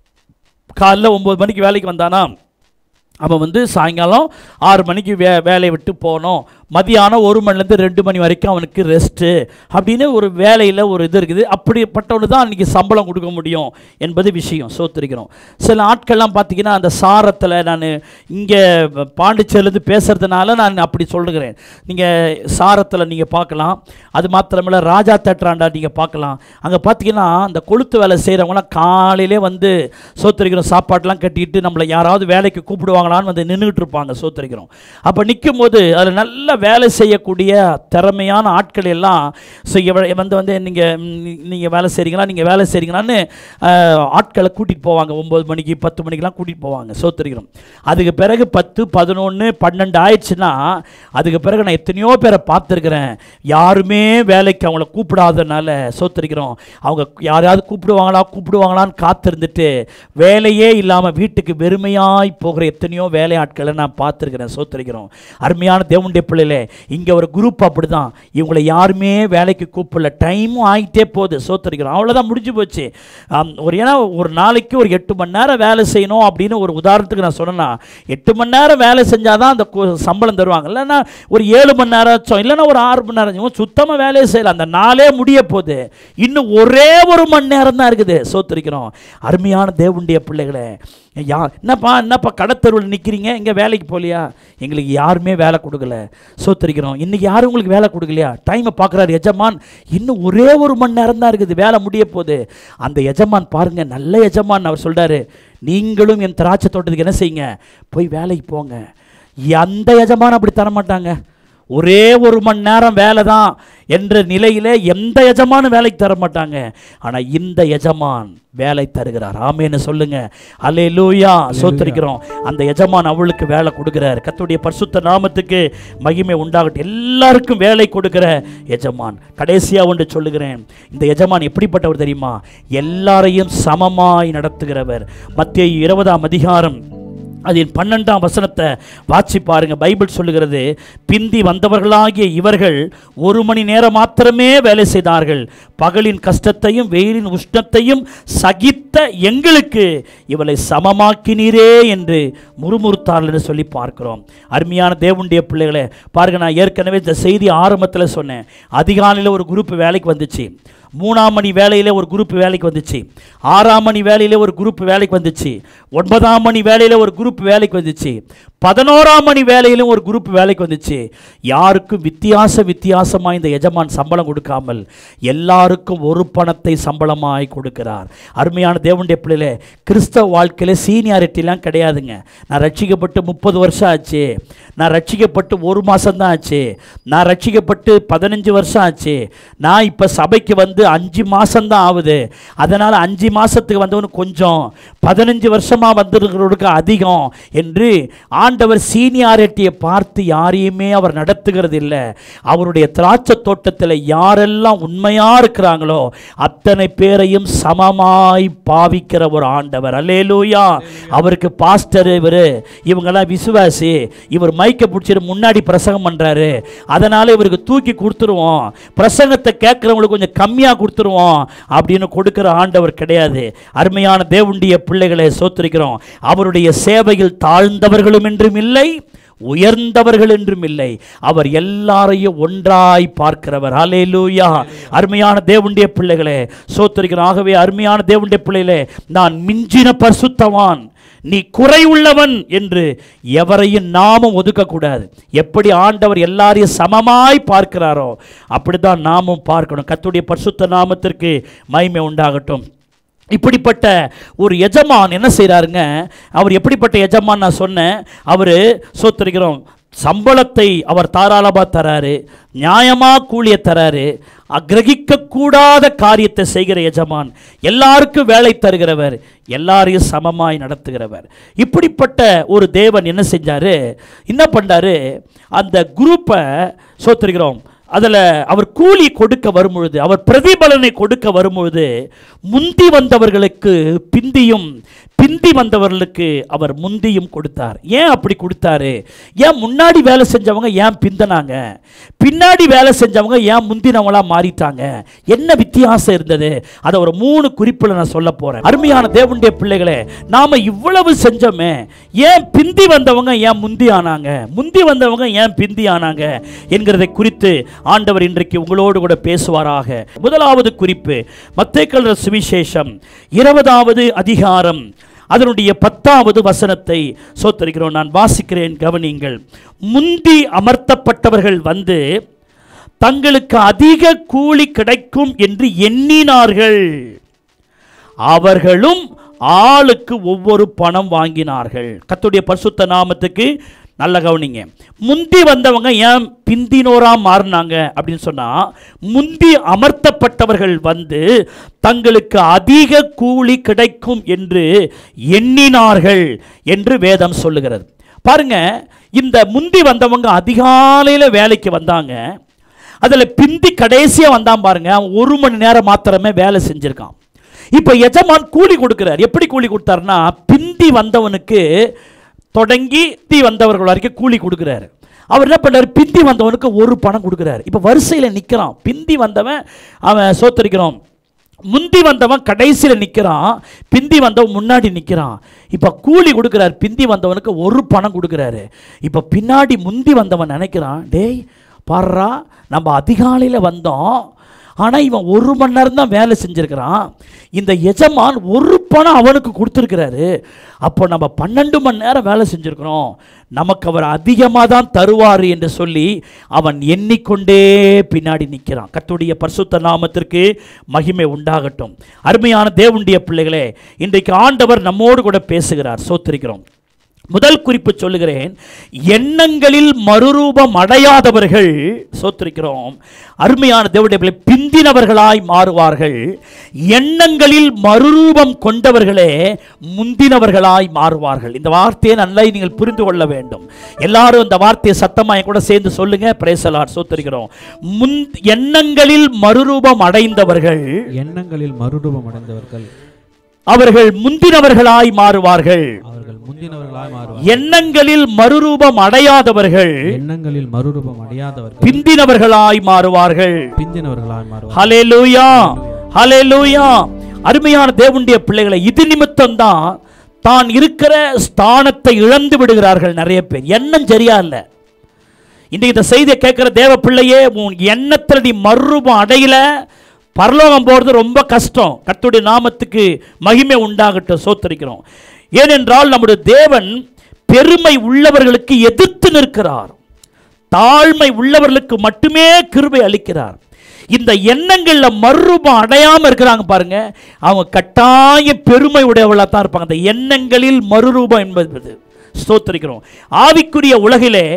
காலைல ஒம்பது மணிக்கு வேலைக்கு வந்தானா அவன் வந்து சாயங்காலம் ஆறு மணிக்கு வே வேலையை விட்டு போகணும் மதியானம் ஒரு மணிலேருந்து ரெண்டு மணி வரைக்கும் அவனுக்கு ரெஸ்ட்டு அப்படின்னு ஒரு வேலையில் ஒரு இது இருக்குது அப்படிப்பட்டவனு தான் அன்றைக்கி சம்பளம் கொடுக்க முடியும் என்பது விஷயம் சோத்திருக்கிறோம் சில ஆட்கள்லாம் பார்த்தீங்கன்னா அந்த சாரத்தில் நான் இங்கே பாண்டிச்சேரிலேருந்து பேசுகிறதுனால நான் அப்படி சொல்லுகிறேன் நீங்கள் சாரத்தில் நீங்கள் பார்க்கலாம் அது மாத்திரமில்ல ராஜா தேட்டராண்டா நீங்கள் பார்க்கலாம் அங்கே பார்த்தீங்கன்னா அந்த கொளுத்து வேலை செய்கிறவங்களாம் காலையிலே வந்து சோத்திரிக்கிறோம் சாப்பாடெலாம் கட்டிட்டு நம்மளை யாராவது வேலைக்கு கூப்பிடுவாங்களான்னு வந்து நின்றுட்டு இருப்பாங்க சோத்திரிக்கிறோம் அப்போ நிற்கும் போது அதில் நல்ல வேலை செய்யக்கூடிய திறமையான ஆட்கள் எல்லாம் ஸோ வந்து வந்து நீங்கள் நீங்கள் வேலை செய்கிறீங்களா நீங்கள் வேலை செய்கிறீங்களான்னு ஆஹ், ஆட்களை கூட்டிகிட்டு போவாங்க ஒம்பது மணிக்கு பத்து மணிக்கெலாம் கூட்டிகிட்டு போவாங்க சோத்திரிக்கிறோம் அதுக்கு பிறகு பத்து பதினொன்று பன்னெண்டு ஆயிடுச்சுன்னா அதுக்கு பிறகு நான் எத்தனையோ பேரை பார்த்துருக்குறேன் யாருமே வேலைக்கு அவங்கள கூப்பிடாதனால சோத்திரிக்கிறோம் அவங்க யாரையாவது கூப்பிடுவாங்களா கூப்பிடுவாங்களான்னு காத்திருந்துட்டு வேலையே இல்லாமல் வீட்டுக்கு வெறுமையாய் போகிற எத்தனையோ வேலையாட்களை நான் பார்த்துருக்கிறேன் சோத்திரிக்கிறோம் அருமையான தேவனுடைய பிள்ளைகளே இங்கே ஒரு குரூப் அப்படி தான் இவங்களை யாருமே வேலைக்கு கூப்பிடல டைமும் ஆகிட்டே போகுது சோத்திரிக்கிறோம் அவ்வளோதான் முடிஞ்சு போச்சு ஆம், ஒரு ஏன்னா ஒரு நாளைக்கு ஒரு எட்டு மணி நேரம் வேலை செய்யணும் அப்படின்னு ஒரு உதாரணத்துக்கு நான் சொன்னேன்னா எட்டு மணி நேரம் வேலை செஞ்சால் தான் அந்த கு- சம்பளம் தருவாங்க இல்லைன்னா ஒரு ஏழு மணி நேரம் ஆச்சும் இல்லைன்னா ஒரு ஆறு மணி நேரம் ஆச்சும் சுத்தமாக வேலையே செய்யல அந்த நாளே முடிய போகுது இன்னும் ஒரே ஒரு மணி நேரம் தான் இருக்குது சோத்திருக்கிறோம் அருமையான தேவனுடைய பிள்ளைகளே யா என்னப்பா என்னப்பா கடத்தருவில் நிற்கிறீங்க இங்கே வேலைக்கு போகலையா எங்களுக்கு யாருமே வேலை கொடுக்கல சோத்திருக்கிறோம் இன்றைக்கி யாரும் உங்களுக்கு வேலை கொடுக்கலையா டைமை பார்க்குறாரு எஜமான் இன்னும் ஒரே ஒரு மணி நேரம் தான் இருக்குது வேலை முடிய போகுது அந்த எஜமான் பாருங்க நல்ல எஜமான் அவர் சொல்றாரு நீங்களும் என் திராட்சை தோட்டத்துக்கு என்ன செய்யுங்க போய் வேலைக்கு போங்க எந்த எஜமான் அப்படி தர மாட்டாங்க ஒரே ஒரு மணி நேரம் வேலை தான் என்ற நிலையிலே எந்த எஜமானும் வேலைக்கு தர மாட்டாங்க ஆனால் இந்த எஜமான் வேலை தருகிறார் ஆமேன்னு சொல்லுங்க அல்லே லூயா சோத்தரிக்கிறோம் அந்த எஜமான் அவளுக்கு வேலை கொடுக்கிறார் கர்த்தருடைய பரிசுத்த நாமத்துக்கு மகிமை உண்டாகட்டும் எல்லாருக்கும் வேலை கொடுக்கிற எஜமான் கடைசியாக ஒன்று சொல்லுகிறேன் இந்த எஜமான் எப்படிப்பட்டவர் தெரியுமா எல்லாரையும் சமமாய் நடத்துகிறவர் மத்திய இருபதாம் அதிகாரம் அதில் பன்னெண்டாம் வசனத்தை வாட்சி பாருங்க பைபிள் சொல்லுகிறது பிந்தி வந்தவர்களாகிய இவர்கள் ஒரு மணி நேரம் மாத்திரமே வேலை செய்தார்கள் பகலின் கஷ்டத்தையும் வெயிலின் உஷ்ணத்தையும் சகித்த எங்களுக்கு இவளை சமமாக்கினீரே என்று முறுமுறுத்தார்கள் என்று சொல்லி பார்க்கிறோம் அருமையான தேவனுடைய பிள்ளைகளே பாருங்க நான் ஏற்கனவே இந்த செய்தி ஆரம்பத்தில் சொன்னேன் அதிகாலையில் ஒரு குரூப் வேலைக்கு வந்துச்சு மூணாம் மணி வேலையில் ஒரு குரூப் வேலைக்கு வந்துச்சு ஆறாம் மணி வேலையில் ஒரு குரூப் வேலைக்கு வந்துச்சு ஒன்பதாம் மணி வேலையில் ஒரு குரூப் வேலைக்கு வந்துச்சு பதினோராம் மணி வேலையிலும் ஒரு குரூப் வேலைக்கு வந்துச்சு யாருக்கும் வித்தியாச வித்தியாசமாக இந்த எஜமான் சம்பளம் கொடுக்காமல் எல்லாருக்கும் ஒரு பணத்தை சம்பளமாய் கொடுக்கிறார் அருமையான தேவனுடைய பிள்ளைகளே கிறிஸ்தவ வாழ்க்கையில் சீனியாரிட்டிலாம் கிடையாதுங்க நான் ரட்சிக்கப்பட்டு முப்பது வருஷம் ஆச்சு நான் ரட்சிக்கப்பட்டு ஒரு மாதம்தான் ஆச்சு நான் ரட்சிக்கப்பட்டு பதினஞ்சு வருஷம் ஆச்சு நான் இப்போ சபைக்கு வந்து அஞ்சு மாதம்தான் ஆகுது அதனால் அஞ்சு மாதத்துக்கு வந்தவனு கொஞ்சம் பதினஞ்சு வருஷமாக வந்திருக்கிறவனுக்கு அதிகம் என்று ஆண்டவர் சீனியாரிட்டியை பார்த்து யாரையுமே அவர் நடத்துகிறது இல்லை அவருடைய திராட்சை தோட்டத்தில் யாரெல்லாம் உண்மையா இருக்கிறாங்களோ அத்தனை பேரையும் சமமாய் பாவிக்கிற ஒரு ஆண்டவர் அல்லேலூயா அவருக்கு பாஸ்டர் இவர் இவங்கெல்லாம் விசுவாசி இவர் மைக்கை பிடிச்சிட்டு முன்னாடி பிரசங்கம் பண்றாரு அதனால இவருக்கு தூக்கி கொடுத்துருவோம் பிரசங்கத்தை கேட்குறவங்களுக்கு கொஞ்சம் கம்மியாக கொடுத்துருவோம் அப்படின்னு கொடுக்கிற ஆண்டவர் கிடையாது அருமையான தேவனுடைய பிள்ளைகளை சோத்திருக்கிறோம் அவருடைய சேவையில் தாழ்ந்தவர்களும் என்றும் இல்லை உயர்ந்தவர்கள் என்றும் இல்லை அவர் எல்லாரையும் ஒன்றாய் பார்க்கிறவர் ஹalleluya அருமையான தேவனுடைய பிள்ளைகளே சோத்திருக்கிறோம் ஆகவே அருமையான தேவனுடைய பிள்ளைகளே நான் மிஞ்சின பரிசுத்தவான் நீ குறைவுள்ளவன் என்று எவரையும் நாமும் ஒதுக்கக்கூடாது எப்படி ஆண்டவர் எல்லாரையும் சமமாய் பார்க்கிறாரோ அப்படிதான் நாமும் பார்க்கணும் கர்த்தருடைய பரிசுத்த நாமத்திற்கு மகிமை உண்டாகட்டும் இப்படிப்பட்ட ஒரு எஜமான் என்ன செய்கிறாருங்க அவர் எப்படிப்பட்ட எஜமான் நான் சொன்னேன் அவர் சோத்திருக்கிறோம் சம்பளத்தை அவர் தாராளமாக தராரு நியாயமாக கூலியை தராரு அக்கிரகிக்கக்கூடாத காரியத்தை செய்கிற எஜமான் எல்லாருக்கும் வேலை தருகிறவர் எல்லாரையும் சமமாய் நடத்துகிறவர் இப்படிப்பட்ட ஒரு தேவன் என்ன செஞ்சாரு என்ன பண்ணாரு அந்த குரூப்பை சோத்திருக்கிறோம் அதில் அவர் கூலி கொடுக்க வரும்பொழுது அவர் பிரதிபலனை கொடுக்க வரும்பொழுது முந்தி வந்தவர்களுக்கு பிந்தியும் பிந்தி வந்தவர்களுக்கு அவர் முந்தியும் கொடுத்தார் ஏன் அப்படி கொடுத்தாரு ஏன் முன்னாடி வேலை செஞ்சவங்க ஏன் பிந்தனாங்க பின்னாடி வேலை செஞ்சவங்க ஏன் முந்தினவங்களா மாறிட்டாங்க என்ன வித்தியாசம் இருந்தது அதை ஒரு மூணு குறிப்பில் நான் சொல்ல போறேன் அருமையான தேவனுடைய பிள்ளைகளே நாம இவ்வளவு செஞ்சோமே ஏன் பிந்தி வந்தவங்க ஏன் முந்தி ஆனாங்க முந்தி வந்தவங்க ஏன் பிந்தி ஆனாங்க என்கிறதை குறித்து ஆண்டவர் இன்றைக்கு உங்களோடு கூட பேசுவாராக முதலாவது குறிப்பு மத்தேக்கல் சுவிசேஷம் இருபதாவது அதிகாரம் அதனுடைய பத்தாவது வசனத்தை சோத்தரிக்கிறோம் நான் வாசிக்கிறேன் கவனியுங்கள் முந்தி அமர்த்தப்பட்டவர்கள் வந்து தங்களுக்கு அதிக கூலி கிடைக்கும் என்று எண்ணினார்கள் அவர்களும் ஆளுக்கு ஒவ்வொரு பணம் வாங்கினார்கள் கர்த்தருடைய பரிசுத்த நாமத்துக்கு நல்ல கவனிங்க முந்தி வந்தவங்க ஏன் பிந்தினோரா மாறினாங்க அப்படின்னு சொன்னா முந்தி அமர்த்தப்பட்டவர்கள் வந்து தங்களுக்கு அதிக கூலி கிடைக்கும் என்று எண்ணினார்கள் என்று வேதம் சொல்லுகிறது பாருங்க இந்த முந்தி வந்தவங்க அதிகாலையில் வேலைக்கு வந்தாங்க அதில் பிந்தி கடைசியாக வந்தான் பாருங்க அவன் ஒரு மணி நேரம் மாத்திரமே வேலை செஞ்சிருக்கான் இப்போ எஜமான் கூலி கொடுக்கிறார் எப்படி கூலி கொடுத்தாருன்னா பிந்தி வந்தவனுக்கு தொடங்கி பிந்தி வந்தவர்கள் வரைக்கும் கூலி கொடுக்குறாரு அவர் என்ன பண்ணார் பிந்தி வந்தவனுக்கு ஒரு பணம் கொடுக்குறாரு இப்போ வரிசையில் நிற்கிறான் பிந்தி வந்தவன் அவன் சோத்தரிக்கிறான் முந்தி வந்தவன் கடைசியில் நிற்கிறான் பிந்தி வந்தவன் முன்னாடி நிற்கிறான் இப்போ கூலி கொடுக்குறாரு பிந்தி வந்தவனுக்கு ஒரு பணம் கொடுக்குறாரு இப்போ பின்னாடி முந்தி வந்தவன் நினைக்கிறான் டேய் பாடுறா நம்ம அதிகாலையில் வந்தோம் ஆனால் இவன் ஒரு மணி நேரம் தான் வேலை செஞ்சுருக்கிறான் இந்த எஜமான் ஒரு பணம் அவனுக்கு கொடுத்துருக்கிறாரு அப்போ நம்ம பன்னெண்டு மணி நேரம் வேலை செஞ்சுருக்கிறோம் நமக்கு அவர் அதிகமாக தான் தருவார் என்று சொல்லி அவன் எண்ணிக்கொண்டே பின்னாடி நிற்கிறான் கர்த்தருடைய பரிசுத்த நாமத்திற்கு மகிமை உண்டாகட்டும் அருமையான தேவனுடைய பிள்ளைகளே இன்றைக்கு ஆண்டவர் நம்மோடு கூட பேசுகிறார் சோத்திருக்கிறோம் முதல் குறிப்பு சொல்லுகிறேன் எண்ணங்களில் மறுரூபம் அடையாதவர்கள் சோத்திருக்கிறோம் அருமையான தேவனுடைய பிள்ளை பிந்தினவர்களாய் மாறுவார்கள் எண்ணங்களில் மறுரூபம் கொண்டவர்களே முந்தினவர்களாய் மாறுவார்கள் இந்த வார்த்தையை நல்லா நீங்கள் புரிந்து கொள்ள வேண்டும் எல்லாரும் இந்த வார்த்தையை சத்தமாய் கூட சேர்ந்து சொல்லுங்க பிரேசலார் சோத்திருக்கிறோம் முன் எண்ணங்களில் மறுரூபம் அடைந்தவர்கள் எண்ணங்களில் மறுரூபம் அடைந்தவர்கள் அவர்கள் முந்தினவர்களாய் மாறுவார்கள் அவர்கள் முந்தினவர்களாய் மாறுவார் எண்ணங்களில் மறுரூபம் அடையாதவர்கள் எண்ணங்களில் மறுரூபம் அடையாதவர்கள் பிந்தினவர்களாய் மாறுவார்கள் பிந்தினவர்களாய் மாறுவார் ஹalleluya ஹalleluya அருமையான தேவனுடைய பிள்ளைகளை இது நிமித்தம் தான் தான் இருக்கிற ஸ்தானத்தை இழந்து விடுகிறார்கள் நிறைய பேர் எண்ணம் சரியா இல்லை இன்றைக்கு இந்த செய்தியை கேட்குற தேவ பிள்ளையே உன் எண்ணத்தில் நீ மறுரூபம் அடையல பரலோகம் போகிறது ரொம்ப கஷ்டம் கர்த்தருடைய நாமத்துக்கு மகிமை உண்டாகட்டும் சோத்தரிக்கிறோம் ஏனென்றால் நம்முடைய தேவன் பெருமை உள்ளவர்களுக்கு எதிர்த்து நிற்கிறார் தாழ்மை உள்ளவர்களுக்கு மட்டுமே கிருபை அளிக்கிறார் இந்த எண்ணங்கள்ல மறுரூபம் அடையாம இருக்கிறாங்க பாருங்க அவங்க கட்டாய பெருமை உடையவர்களாக தான் இருப்பாங்க அந்த எண்ணங்களில் மறுரூபம் என்பது ஸ்தோத்திரிக்கிறோம் ஆவிக்குரிய உலகிலே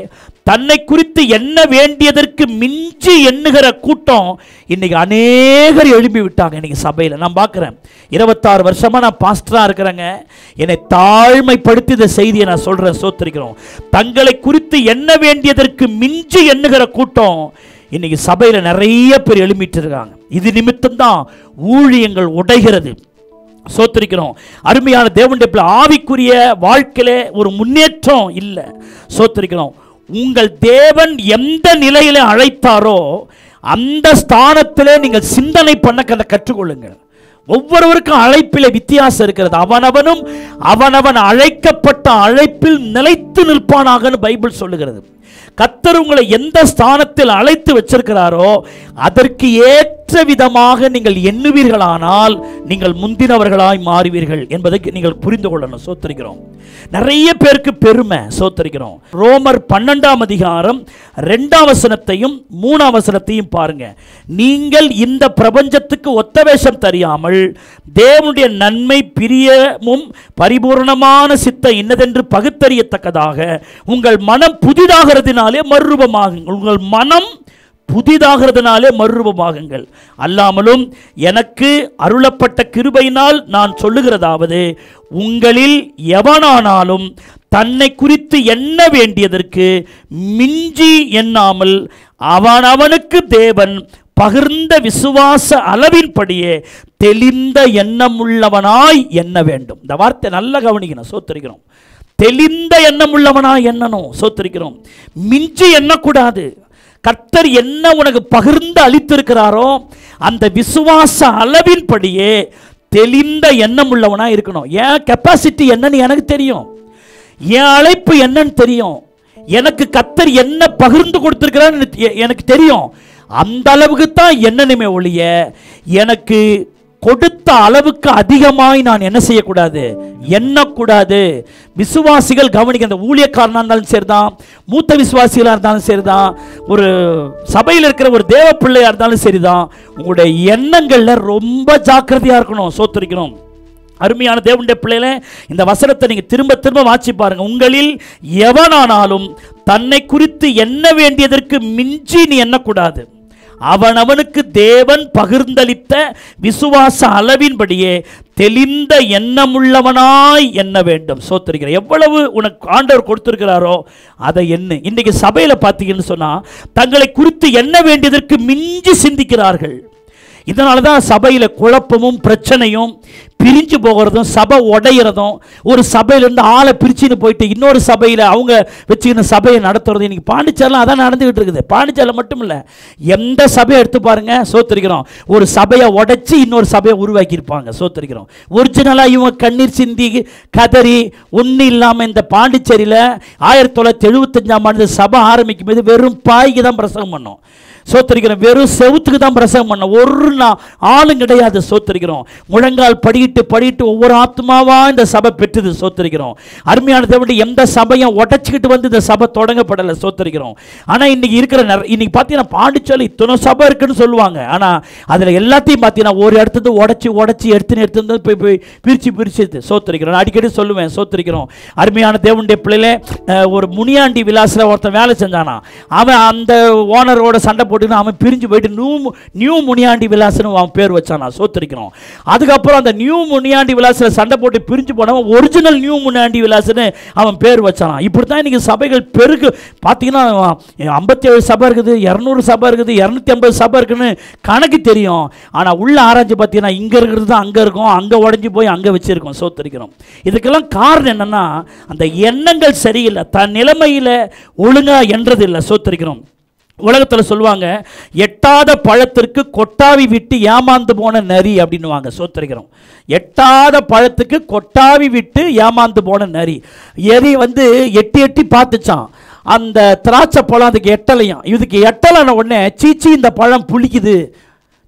தன்னை குறித்து எண்ண வேண்டியதற்கு மிஞ்சி எண்ணுகிற கூட்டம் இன்னைக்கு அநேகர் எழுப்பி விட்டாங்க இன்னைக்கு சபையில் நான் பார்க்குறேன் இருபத்தாறு வருஷமா நான் பாஸ்டராக இருக்கிறேங்க என்னை தாழ்மைப்படுத்தி இந்த செய்தியை நான் சொல்கிறேன் சோத்திருக்கிறோம் தங்களை குறித்து எண்ண வேண்டியதற்கு மிஞ்சி எண்ணுகிற கூட்டம் இன்னைக்கு சபையில் நிறைய பேர் எழுப்பிட்டு இருக்காங்க இது நிமித்தம் தான் ஊழியங்கள் உடைகிறது சோத்திருக்கிறோம் அருமையான தேவனுடைய பிள்ளை ஆவிக்குரிய வாழ்க்கையில ஒரு முன்னேற்றம் இல்லை சோத்திருக்கிறோம் உங்கள் தேவன் எந்த நிலையில அழைத்தாரோ அந்த ஸ்தானத்திலே நீங்கள் சிந்தனை பண்ண கத- கற்றுக்கொள்ளுங்கள் ஒவ்வொருவருக்கும் அழைப்பிலே வித்தியாசம் இருக்கிறது அவனவனும் அவனவன் அழைக்கப்பட்ட அழைப்பில் நிலைத்து நிற்பானாகன்னு பைபிள் சொல்லுகிறது கத்தர் உங்களை எந்த ஸ்தானத்தில் அழைத்து வச்சிருக்கிறாரோ அதற்கு ஏற்ற விதமாக நீங்கள் எண்ணுவீர்களானால் நீங்கள் முந்தினவர்களாய் மாறுவீர்கள் என்பதை நீங்கள் புரிந்து கொள்ளணும் சோத்தரிக்கிறோம் நிறைய பேருக்கு பெருமை சோத்தரிக்கிறோம் ரோமர் பன்னெண்டாம் அதிகாரம் ரெண்டாம் வசனத்தையும் மூணாம் வசனத்தையும் பாருங்க நீங்கள் இந்த பிரபஞ்சத்துக்கு ஒத்த வேஷம் தெரியாமல் தேவனுடைய நன்மை பிரியமும் பரிபூர்ணமான சித்த இன்னதென்று பகுத்தறியத்தக்கதாக உங்கள் மனம் புதிதாகிறதுனாலே மறுரூபமாகுங்கள் உங்கள் மனம் புதிதாகிறதுனாலே மறுரூபமாகுங்கள் அல்லாமலும் எனக்கு அருளப்பட்ட கிருபையினால் நான் சொல்லுகிறதாவது உங்களில் எவனானாலும் தன்னை குறித்து எண்ண வேண்டியதற்கு மிஞ்சி எண்ணாமல் அவனவனுக்கு தேவன் பகிர்ந்த விசுவாச அளவின்படியே தெளிந்த எண்ணமுள்ளவனாய் எண்ண வேண்டும் இந்த வார்த்தை நல்லா கவனிக்கணும் சோத்தரிக்கிறோம் தெளிந்த எண்ணமுள்ளவனாய் எண்ணணும் சோத்தரிக்கிறோம் மிஞ்சி எண்ணக்கூடாது கர்த்தர் என்ன உனக்கு பகிர்ந்து அளித்திருக்கிறாரோ அந்த விசுவாச அளவின்படியே தெளிந்த எண்ணம் உள்ளவனா இருக்கணும் என் கெப்பாசிட்டி என்னன்னு எனக்கு தெரியும் என் அழைப்பு என்னன்னு தெரியும் எனக்கு கத்தர் என்ன பகிர்ந்து கொடுத்திருக்கிறான்னு எ- எனக்கு தெரியும் அந்த அளவுக்கு தான் எண்ணணுமே ஒழிய எனக்கு கொடுத்த அளவுக்கு அதிகமாய் நான் என்ன செய்யக்கூடாது எண்ணக்கூடாது விசுவாசிகள் கவனிக்க அந்த ஊழியக்காரனாக இருந்தாலும் சரிதான் மூத்த விசுவாசிகளாக இருந்தாலும் சரிதான் ஒரு சபையில் இருக்கிற ஒரு தேவ பிள்ளையாக இருந்தாலும் சரிதான் உங்களுடைய எண்ணங்களில் ரொம்ப ஜாக்கிரதையாக இருக்கணும் சோத்தரிக்கணும் அருமையான தேவனுடைய பிள்ளைகளே இந்த வசனத்தை நீங்க திரும்ப திரும்ப வாசி பாருங்க உங்களில் எவனானாலும் தன்னை குறித்து எண்ண வேண்டியதற்கு மிஞ்சி நீ எண்ணக்கூடாது அவனவனுக்கு தேவன் பகிர்ந்தளித்த விசுவாச அளவின்படியே தெளிந்த எண்ணமுள்ளவனாய் எண்ண வேண்டும் சோத்திருக்கிற எவ்வளவு உனக்கு ஆண்டவர் கொடுத்திருக்கிறாரோ அதை எண்ணு இன்னைக்கு சபையில் பார்த்தீங்கன்னு சொன்னா தங்களை குறித்து எண்ண வேண்டியதற்கு மிஞ்சி சிந்திக்கிறார்கள் இதனால தான் சபையில் குழப்பமும் பிரச்சனையும் பிரிஞ்சு போகிறதும் சபை உடையிறதும் ஒரு சபையிலேருந்து ஆளை பிரிச்சுன்னு போயிட்டு இன்னொரு சபையில் அவங்க வச்சுக்கின சபையை நடத்துறது இன்னைக்கு பாண்டிச்சேரியில் அதான் நடந்துகிட்டு இருக்குது பாண்டிச்சேரியில் மட்டும் இல்லை எந்த சபையை எடுத்து பாருங்க சோத்திருக்கிறோம் ஒரு சபையை உடைச்சி இன்னொரு சபையை உருவாக்கியிருப்பாங்க சோத்திருக்கிறோம் ஒரிஜினலாக இவங்க கண்ணீர் சிந்தி கதறி ஒன்றும் இல்லாமல் இந்த பாண்டிச்சேரியில் ஆயிரத்தி தொள்ளாயிரத்தி எழுபத்தஞ்சாம் ஆண்டு சபை ஆரம்பிக்கும் போது வெறும் பாய்க்கு தான் பிரசங்கம் பண்ணோம் சோத்தரிக்கிறோம் வெறும் செவுத்துக்கு தான் பிரசங்கம் பண்ண ஒரு நா- ஆளும் கிடையாது சோத்தரிக்கிறோம் முழங்கால் படியிட்டு படியிட்டு ஒவ்வொரு ஆத்மாவா இந்த சபை பெற்றுது சோத்தரிக்கிறோம் அருமையான தேவனுடைய எந்த சபையும் உடச்சிக்கிட்டு வந்து இந்த சபை தொடங்கப்படலை சோத்தரிக்கிறோம் ஆனால் இன்னைக்கு இருக்கிற நிற- இன்னைக்கு பார்த்தீங்கன்னா பாண்டிச்சேரி இத்தனை சபை இருக்குன்னு சொல்லுவாங்க ஆனால் அதில் எல்லாத்தையும் பார்த்தீங்கன்னா ஒரு இடத்துல உடச்சி உடச்சி எடுத்துன்னு எடுத்து போய் போய் பிரித்து பிரித்து சோத்தரிக்கிறோம் நான் அடிக்கடி சொல்லுவேன் சோத்தரிக்கிறோம் அருமையான தேவனுடைய பிள்ளையில அஹ், ஒரு முனியாண்டி விலாசில் ஒருத்தன் வேலை செஞ்சானா அவன் அந்த ஓனரோட சண்டை போட்டுன்னு அவன் பிரிஞ்சு போயிட்டு நியூ நியூ முனியாண்டி விலாஸ்னு அவன் பேர் வச்சானா சோத்தரிக்கிறோம் அதுக்கப்புறம் அந்த நியூ முனியாண்டி விலாசில் சண்டை போட்டு பிரிஞ்சு போனவன் ஒரிஜினல் நியூ முனியாண்டி விலாஸ்னு அவன் பேர் வச்சானா இப்படி தான் இன்னைக்கு சபைகள் பெருக்கு பார்த்தீங்கன்னா ஐம்பத்தி ஏழு சபை இருக்குது இரநூறு சபை இருக்குது இரநூத்தி ஐம்பது சபை இருக்குன்னு கணக்கு தெரியும் ஆனால் உள்ள ஆராய்ச்சி பார்த்தீங்கன்னா இங்கே இருக்கிறது தான் அங்கே இருக்கும் அங்கே உடஞ்சி போய் அங்கே வச்சிருக்கோம் சோத்தரிக்கிறோம் இதுக்கெல்லாம் காரணம் என்னன்னா அந்த எண்ணங்கள் சரியில்லை தன் நிலைமையில் ஒழுங்கா என்றது இல்லை சோத்தரிக்கிறோம் உலகத்தில் சொல்லுவாங்க எட்டாத பழத்திற்கு கொட்டாவி விட்டு ஏமாந்து போன நரி அப்படின்னுவாங்க சோத்தரிக்கிறோம் எட்டாத பழத்துக்கு கொட்டாவி விட்டு ஏமாந்து போன நரி எரி வந்து எட்டி எட்டி பார்த்துச்சான் அந்த திராட்சை பழம் அதுக்கு எட்டலையும் இதுக்கு எட்டலைன உடனே சீச்சி இந்த பழம் புளிக்குது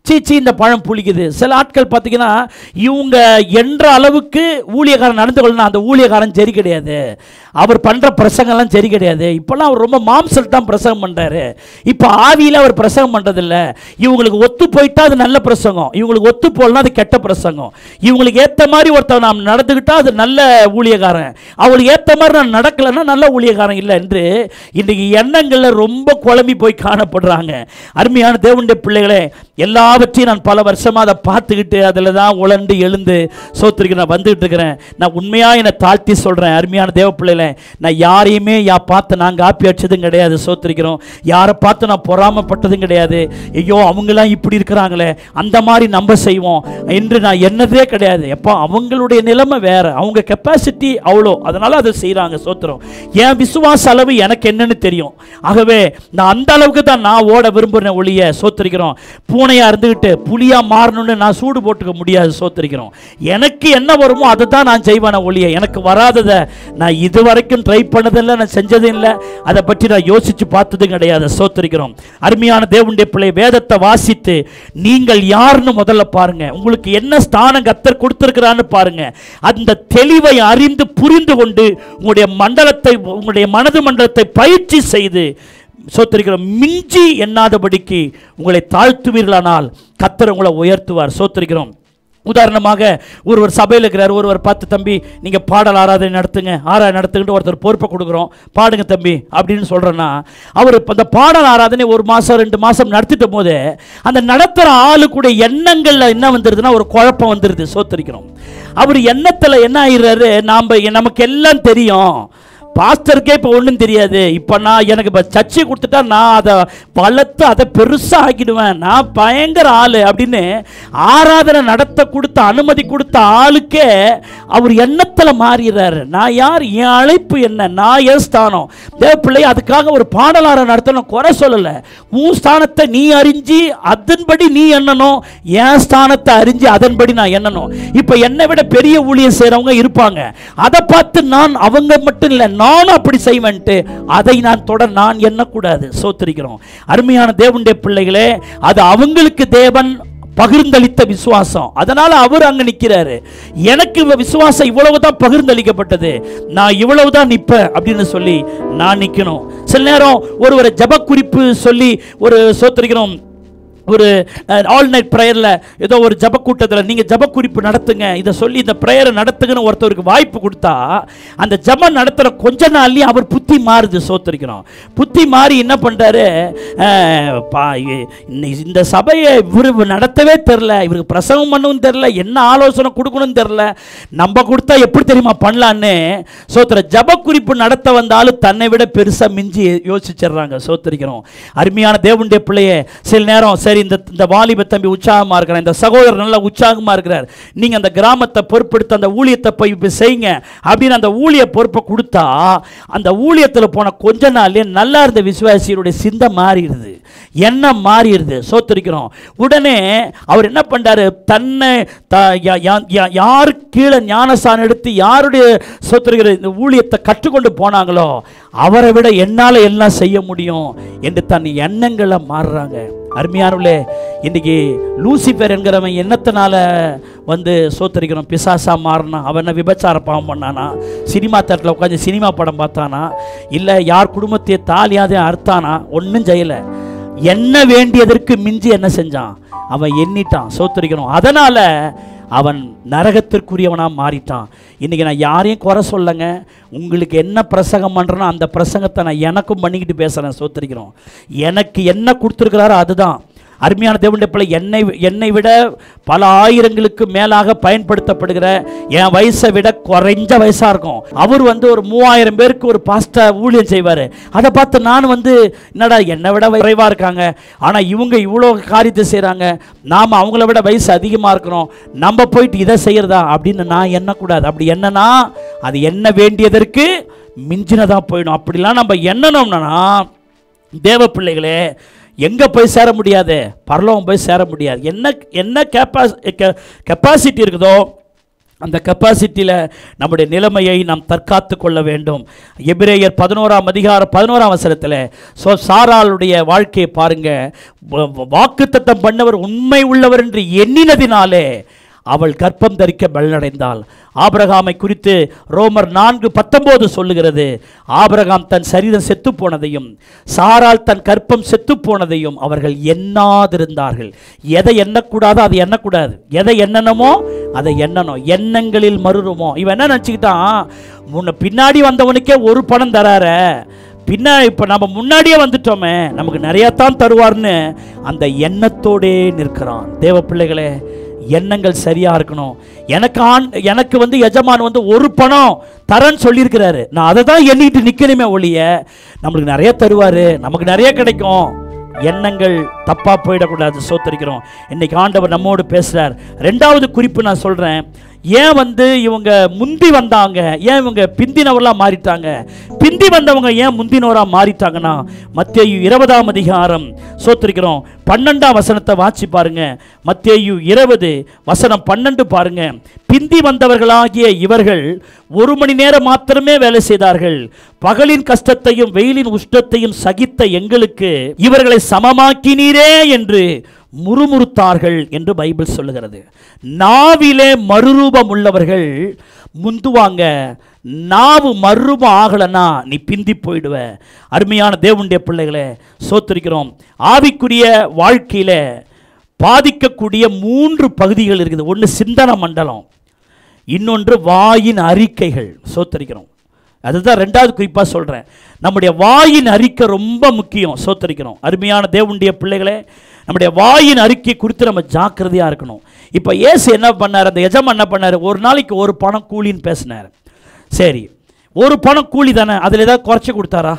சீச்சி இந்த பழம் புளிக்குது சில ஆட்கள் பார்த்தீங்கன்னா இவங்க என்ற அளவுக்கு ஊழியக்காரன் நடந்து கொள்ளணும் அந்த ஊழியக்காரன் சரி கிடையாது அவர் பண்ணுற பிரசங்கம்லாம் சரி கிடையாது இப்போல்லாம் அவர் ரொம்ப மாம்சல் தான் பிரசங்கம் பண்ணுறாரு இப்போ ஆவியில் அவர் பிரசங்கம் பண்ணுறதில்ல இவங்களுக்கு ஒத்து போயிட்டா அது நல்ல பிரசங்கம் இவங்களுக்கு ஒத்து போகலனா அது கெட்ட பிரசங்கம் இவங்களுக்கு ஏற்ற மாதிரி ஒருத்தர் நாம் நடந்துக்கிட்டா அது நல்ல ஊழியக்காரன் அவங்களுக்கு ஏற்ற மாதிரி நான் நடக்கலைன்னா நல்ல ஊழியக்காரன் இல்லை என்று இன்றைக்கு எண்ணங்களில் ரொம்ப குழம்பி போய் காணப்படுறாங்க அருமையான தேவனுடைய பிள்ளைகளே எல்லாவற்றையும் நான் பல வருஷமாக அதை பார்த்துக்கிட்டு அதில் தான் உழண்டு எழுந்து சோத்திரிக்க நான் வந்துகிட்டு இருக்கிறேன் நான் உண்மையாக என்னை தாழ்த்தி சொல்கிறேன் அருமையான தேவ பிள்ளைகளே நான் யாரையுமே யா பார்த்து நான் காப்பி அடிச்சதும் கிடையாது சோத்திரிக்கிறோம் யாரை பார்த்து நான் பொறாமப்பட்டதும் கிடையாது ஐயோ அவங்களாம் இப்படி இருக்கிறாங்களே அந்த மாதிரி நம்ம செய்வோம் என்று நான் என்னதே கிடையாது எப்போ அவங்களுடைய நிலைமை வேற அவங்க கெப்பாசிட்டி அவ்வளோ அதனால அதை செய்கிறாங்க சோத்திரம் என் விசுவாச அளவு எனக்கு என்னன்னு தெரியும் ஆகவே நான் அந்த அளவுக்கு தான் நான் ஓட விரும்புகிறேன் ஒளிய சோத்திரிக்கிறோம் பூனையா இருந்துக்கிட்டு புலியா மாறணும்னு நான் சூடு போட்டுக்க முடியாது சோத்திரிக்கிறோம் எனக்கு என்ன வருமோ அதை தான் நான் செய்வேன் ஒளிய எனக்கு வராததை நான் இது வரைக்கும் ட்ரை பண்ணதில்லை நான் செஞ்சதும் இல்லை அதை பற்றி நான் யோசிச்சு பார்த்ததும் கிடையாது சோத்திரிக்கிறோம் அருமையான தேவனுடைய பிள்ளை வேதத்தை வாசித்து நீங்கள் யாருன்னு முதல்ல பாருங்க உங்களுக்கு என்ன ஸ்தானம் கத்தர் கொடுத்திருக்கிறான்னு பாருங்க அந்த தெளிவை அறிந்து புரிந்து கொண்டு உங்களுடைய மண்டலத்தை உங்களுடைய மனது மண்டலத்தை பயிற்சி செய்து சோத்திரிக்கிறோம் மிஞ்சி எண்ணாதபடிக்கு உங்களை தாழ்த்துவீர்களானால் கத்தர் உங்களை உயர்த்துவார் சோத்திரிக்கிறோம் உதாரணமாக ஒருவர் சபையில் இருக்கிறார் ஒருவர் பார்த்து தம்பி நீங்கள் பாடல் ஆராதனை நடத்துங்க ஆராதனை நடத்துக்கிட்டு ஒருத்தர் பொறுப்பை கொடுக்குறோம் பாடுங்க தம்பி அப்படின்னு சொல்கிறேன்னா அவர் இப்போ அந்த பாடல் ஆராதனை ஒரு மாதம் ரெண்டு மாதம் நடத்திட்ட போது அந்த நடத்துகிற ஆளுக்குடைய எண்ணங்களில் என்ன வந்துடுதுன்னா ஒரு குழப்பம் வந்துடுது சோத்திரிக்கிறோம் அவர் எண்ணத்தில் என்ன ஆயிடுறாரு நாம் நமக்கு எல்லாம் தெரியும் பாஸ்டருக்கே இப்போ ஒன்றும் தெரியாது இப்போ நான் எனக்கு இப்போ சர்ச்சை கொடுத்துட்டா நான் அதை வளர்த்து அதை பெருசாக ஆக்கிடுவேன் நான் பயங்கர ஆள் அப்படின்னு ஆராதனை நடத்த கொடுத்த அனுமதி கொடுத்த ஆளுக்கே அவர் எண்ணத்தில் மாறிடுறாரு நான் யார் என் அழைப்பு என்ன நான் என் ஸ்தானம் தேவ பிள்ளை அதுக்காக ஒரு பாடலார நடத்தணும் குறை சொல்லலை உன் ஸ்தானத்தை நீ அறிஞ்சு அதன்படி நீ எண்ணணும் என் ஸ்தானத்தை அறிஞ்சு அதன்படி நான் எண்ணணும் இப்போ என்னை விட பெரிய ஊழியம் செய்கிறவங்க இருப்பாங்க அதை பார்த்து நான் அவங்க மட்டும் இல்லை நானும் அப்படி செய்வேன்ட்டு அதை நான் தொட நான் எண்ணக்கூடாது சோத்திரிக்கிறோம் அருமையான தேவனுடைய பிள்ளைகளே அது அவங்களுக்கு தேவன் பகிர்ந்தளித்த விசுவாசம் அதனால அவர் அங்க நிக்கிறாரு எனக்கு இவ விசுவாசம் இவ்வளவுதான் பகிர்ந்தளிக்கப்பட்டது நான் இவ்வளவுதான் நிப்பேன் அப்படின்னு சொல்லி நான் நிக்கணும் சில நேரம் ஒருவரை ஜப குறிப்பு சொல்லி ஒரு சோத்திரிக்கிறோம் ஒரு ஆல் நைட் ப்ரேயரில் ஏதோ ஒரு ஜப கூட்டத்தில் நீங்கள் ஜப குறிப்பு நடத்துங்க இதை சொல்லி இந்த ப்ரேயரை நடத்துங்கன்னு ஒருத்தருக்கு வாய்ப்பு கொடுத்தா அந்த ஜபம் நடத்துகிற கொஞ்ச நாள்லயே அவர் புத்தி மாறுது சோத்திருக்கிறோம் புத்தி மாறி என்ன பண்ணுறாரு இந்த சபையை இவர் நடத்தவே தெரில இவருக்கு பிரசவம் பண்ணவும் தெரில என்ன ஆலோசனை கொடுக்கணும்னு தெரில நம்ம கொடுத்தா எப்படி தெரியுமா பண்ணலான்னு சோத்திர ஜப குறிப்பு நடத்த வந்தாலும் தன்னை விட பெருசாக மிஞ்சி யோசிச்சிடுறாங்க சோத்திரிக்கிறோம் அருமையான தேவனுடைய பிள்ளையே சில நேரம் சரி இந்த இந்த வாலிப தம்பி உற்சாகமாக இருக்கிறார் இந்த சகோதரர் நல்லா உற்சாகமாக இருக்கிறார் நீங்கள் அந்த கிராமத்தை பொறுப்பெடுத்து அந்த ஊழியத்தை போய் இப்போ செய்யுங்க அப்படின்னு அந்த ஊழிய பொறுப்பை கொடுத்தா அந்த ஊழியத்தில் போன கொஞ்ச நாள்லயே நல்லா இருந்த விசுவாசியருடைய சிந்தை மாறிடுது எண்ணம் மாறிடுது சோத்திருக்கிறோம் உடனே அவர் என்ன பண்ணாரு தன்னை த யா- யா- யா- யாரு கீழே ஞானஸ்தானம் எடுத்து யாருடைய சோத்திருக்கிற இந்த ஊழியத்தை கற்றுக்கொண்டு போனாங்களோ அவரை விட என்னால் எல்லாம் செய்ய முடியும் என்று தன் எண்ணங்களை மாறுறாங்க அருமையானவர்களே இன்னைக்கு லூசிஃபர் என்கிறவன் எண்ணத்தினால வந்து சோத்தரிக்கிறோம் பிசாசா மாறினா அவன் என்ன விபச்சார பாவம் பண்ணானா சினிமா தேட்டரில் உட்காந்து சினிமா படம் பார்த்தானா இல்லை யார் குடும்பத்தையே தாலியாதே அறுத்தானா ஒன்றும் செய்யலை என்ன வேண்டியதற்கு மிஞ்சி என்ன செஞ்சான் அவன் எண்ணிட்டான் சோத்தரிக்கணும் அதனால் அவன் நரகத்திற்குரியவனாக மாறிட்டான் இன்றைக்கி நான் யாரையும் குறை சொல்லங்க உங்களுக்கு என்ன பிரசங்கம் பண்ணுறனோ அந்த பிரசங்கத்தை நான் எனக்கும் பண்ணிக்கிட்டு பேசுகிறேன் சோத்தரிக்கிறோம் எனக்கு என்ன கொடுத்துருக்கிறாரோ அதுதான் அருமையான தேவனுடைய பிள்ளை என்னை என்னை விட பல ஆயிரங்களுக்கு மேலாக பயன்படுத்தப்படுகிற என் வயசை விட குறைஞ்ச வயசாக இருக்கும் அவர் வந்து ஒரு மூவாயிரம் பேருக்கு ஒரு பாஸ்டா ஊழியம் செய்வார் அதை பார்த்து நான் வந்து என்னடா என்னை விட குறைவாக இருக்காங்க ஆனால் இவங்க இவ்வளோ காரியத்தை செய்கிறாங்க நாம் அவங்கள விட வயசு அதிகமாக இருக்கிறோம் நம்ம போயிட்டு இதை செய்கிறதா அப்படின்னு நான் எண்ணக்கூடாது அப்படி என்னன்னா அது என்ன வேண்டியதற்கு மிஞ்சினதாக போயிடும் அப்படிலாம் நம்ம எண்ணணும்னா தேவ பிள்ளைகளே எங்கே போய் சேர முடியாது பரலோகம் போய் சேர முடியாது என்ன என்ன கெப்பாஸ் கெப்பாசிட்டி இருக்குதோ அந்த கெப்பாசிட்டியில் நம்முடைய நிலைமையை நாம் தற்காத்து கொள்ள வேண்டும் எபிரேயர் பதினோராம் அதிகார பதினோராம் வசனத்தில் ஸோ சாராளுடைய வாழ்க்கையை பாருங்க வாக்குத்தத்தம் பண்ணவர் உண்மை உள்ளவர் என்று எண்ணினதினாலே அவள் கர்ப்பம் தரிக்க பலனடைந்தாள் ஆபிரகாமை குறித்து ரோமர் நான்கு பத்தொம்போது சொல்லுகிறது ஆபிரகாம் தன் சரீரம் செத்து போனதையும் சாரால் தன் கற்பம் செத்து போனதையும் அவர்கள் எண்ணாதிருந்தார்கள் எதை எண்ணக்கூடாதோ அதை எண்ணக்கூடாது எதை எண்ணணுமோ அதை எண்ணணும் எண்ணங்களில் மறுருமோ இவன் என்ன நினச்சிக்கிட்டான் முன்ன பின்னாடி வந்தவனுக்கே ஒரு பணம் தரார பின்ன இப்போ நம்ம முன்னாடியே வந்துட்டோமே நமக்கு நிறையா தான் தருவார்னு அந்த எண்ணத்தோடே நிற்கிறான் தேவ பிள்ளைகளே எண்ணங்கள் சரியா இருக்கணும் எனக்கு ஆண் எனக்கு வந்து எஜமான் வந்து ஒரு பணம் தரேன்னு சொல்லியிருக்கிறாரு நான் அதை தான் எண்ணிட்டு நிற்கணுமே ஒழிய நம்மளுக்கு நிறைய தருவார் நமக்கு நிறைய கிடைக்கும் எண்ணங்கள் தப்பா போயிடக்கூடாது சோத்தரிக்கிறோம் இன்னைக்கு ஆண்டவர் நம்மோடு பேசுறார் ரெண்டாவது குறிப்பு நான் சொல்றேன் ஏன் வந்து இவங்க முந்தி வந்தாங்க ஏன் இவங்க பிந்தினவர்களாக மாறிட்டாங்க பிந்தி வந்தவங்க ஏன் முந்தினவராக மாறிட்டாங்கன்னா மத்தேயு இருபதாம் அதிகாரம் சோத்திருக்கிறோம் பன்னெண்டாம் வசனத்தை வாசி பாருங்க மத்தேயு இருபது வசனம் பன்னெண்டு பாருங்க பிந்தி வந்தவர்களாகிய இவர்கள் ஒரு மணி நேரம் மாத்திரமே வேலை செய்தார்கள் பகலின் கஷ்டத்தையும் வெயிலின் உஷ்ணத்தையும் சகித்த எங்களுக்கு இவர்களை சமமாக்கினீரே என்று முறுமுறுத்தார்கள் என்று பைபிள் சொல்லுகிறது நாவிலே மறுரூபம் உள்ளவர்கள் முந்துவாங்க நாவு மறுரூபம் ஆகலைன்னா நீ பிந்தி போயிடுவ அருமையான தேவனுடைய பிள்ளைகளே சோத்திருக்கிறோம் ஆவிக்குரிய வாழ்க்கையில பாதிக்கக்கூடிய மூன்று பகுதிகள் இருக்குது ஒன்று சிந்தன மண்டலம் இன்னொன்று வாயின் அறிக்கைகள் சோத்தரிக்கிறோம் அதுதான் ரெண்டாவது குறிப்பாக சொல்கிறேன் நம்முடைய வாயின் அறிக்கை ரொம்ப முக்கியம் சோத்தரிக்கிறோம் அருமையான தேவனுடைய பிள்ளைகளே நம்முடைய வாயின் அறிக்கை குறித்து நம்ம ஜாக்கிரதையாக இருக்கணும் இப்போ ஏசு என்ன பண்ணார் அந்த எஜமான் என்ன பண்ணார் ஒரு நாளைக்கு ஒரு பணம் கூலின்னு பேசினார் சரி ஒரு பணம் கூலி தானே அதில் ஏதாவது குறைச்சி கொடுத்தாரா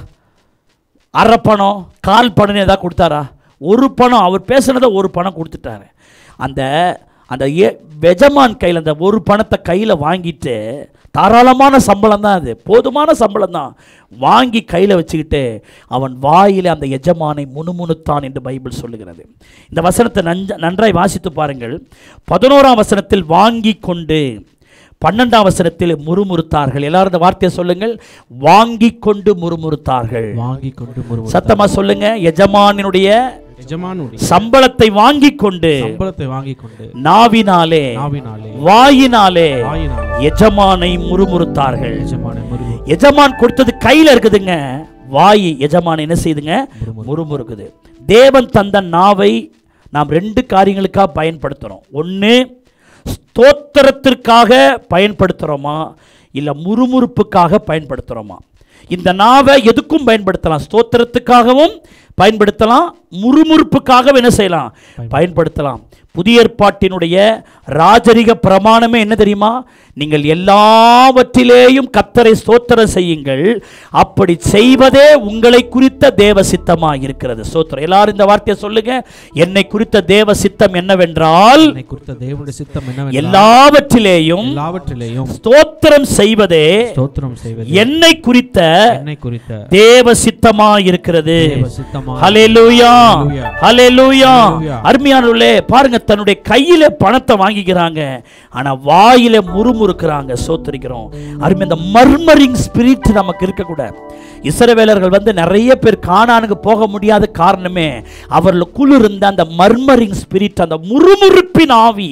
அரை பணம் கால் பணம் ஏதாவது கொடுத்தாரா ஒரு பணம் அவர் பேசுனதை ஒரு பணம் கொடுத்துட்டாரு அந்த அந்த ஏ எஜமான் கையில் அந்த ஒரு பணத்தை கையில் வாங்கிட்டு தாராளமான சம்பளம் தான் அது போதுமான சம்பளம் தான் வாங்கி கையில் வச்சுக்கிட்டு அவன் வாயிலே அந்த எஜமானை முணுமுணுத்தான் என்று பைபிள் சொல்லுகிறது இந்த வசனத்தை நஞ்ச நன்றாய் வாசித்து பாருங்கள் பதினோராம் வசனத்தில் வாங்கி கொண்டு பன்னெண்டாம் வசனத்தில் முறுமுறுத்தார்கள் எல்லாரும் இந்த வார்த்தையை சொல்லுங்கள் வாங்கி கொண்டு முறுமுறுத்தார்கள் வாங்கி கொண்டு முறுமுறு சத்தமா சொல்லுங்க எஜமானினுடைய எஜமானுடைய சம்பளத்தை வாங்கி கொண்டு சம்பளத்தை வாங்கி கொண்டு நாவினாலே நாவினாலே வாயினாலே வாயினாலே எஜமானை முறுமுறுத்தார்கள் எஜமானை முறுமுறு எஜமான் கொடுத்தது கையில இருக்குதுங்க வாய் எஜமான் என்ன செய்யுதுங்க முறுமுறுக்குது தேவன் தந்த நாவை நாம் ரெண்டு காரியங்களுக்காக பயன்படுத்துகிறோம் ஒன்று ஸ்தோத்திரத்திற்காக பயன்படுத்துகிறோமா இல்லை முறுமுறுப்புக்காக பயன்படுத்துகிறோமா இந்த நாவை எதுக்கும் பயன்படுத்தலாம் ஸ்தோத்திரத்துக்காகவும் பயன்படுத்தலாம் முறுமுறுப்புக்காகவும் என்ன செய்யலாம் பயன்படுத்தலாம் புதிய ஏற்பாட்டினுடைய ராஜரிக பிரமாணமே என்ன தெரியுமா நீங்கள் எல்லாவற்றிலேயும் கத்தரை ஸ்தோத்திரம் செய்யுங்கள் அப்படி செய்வதே உங்களை குறித்த தேவ சித்தமாக இருக்கிறது ஸ்தோத்திரம் எல்லாரும் இந்த வார்த்தையை சொல்லுங்க என்னை குறித்த தேவ சித்தம் என்னவென்றால் என்னை குறித்த தேவனுடைய சித்தம் என்னவென்றால் எல்லாவற்றிலேயும் எல்லாவற்றிலேயும் ஸ்தோத்திரம் செய்வதே ஸ்தோத்திரம் செய்வது என்னை குறித்த என்னை குறித்த தேவ சித்தமா இருக்கிறது தேவ சித்தமா ஹalleluya Hallelujah. ஹalleluya Hallelujah. அருமையானவர்களே பாருங்க தன்னுடைய கையில பணத்தை வாங்கிக்கிறாங்க ஆனா வாயில முறுமுறுக்கிறாங்க சோத்தரிக்கிறோம் அருமை இந்த மர்மரிங் ஸ்பிரிட் நமக்கு இருக்கக்கூடாது இஸ்ரவேலர்கள் வந்து நிறைய பேர் கானானுக்கு போக முடியாத காரணமே அவர்களுக்குள் இருந்த அந்த மர்மரிங் ஸ்பிரிட் அந்த முறுமுறுப்பின் ஆவி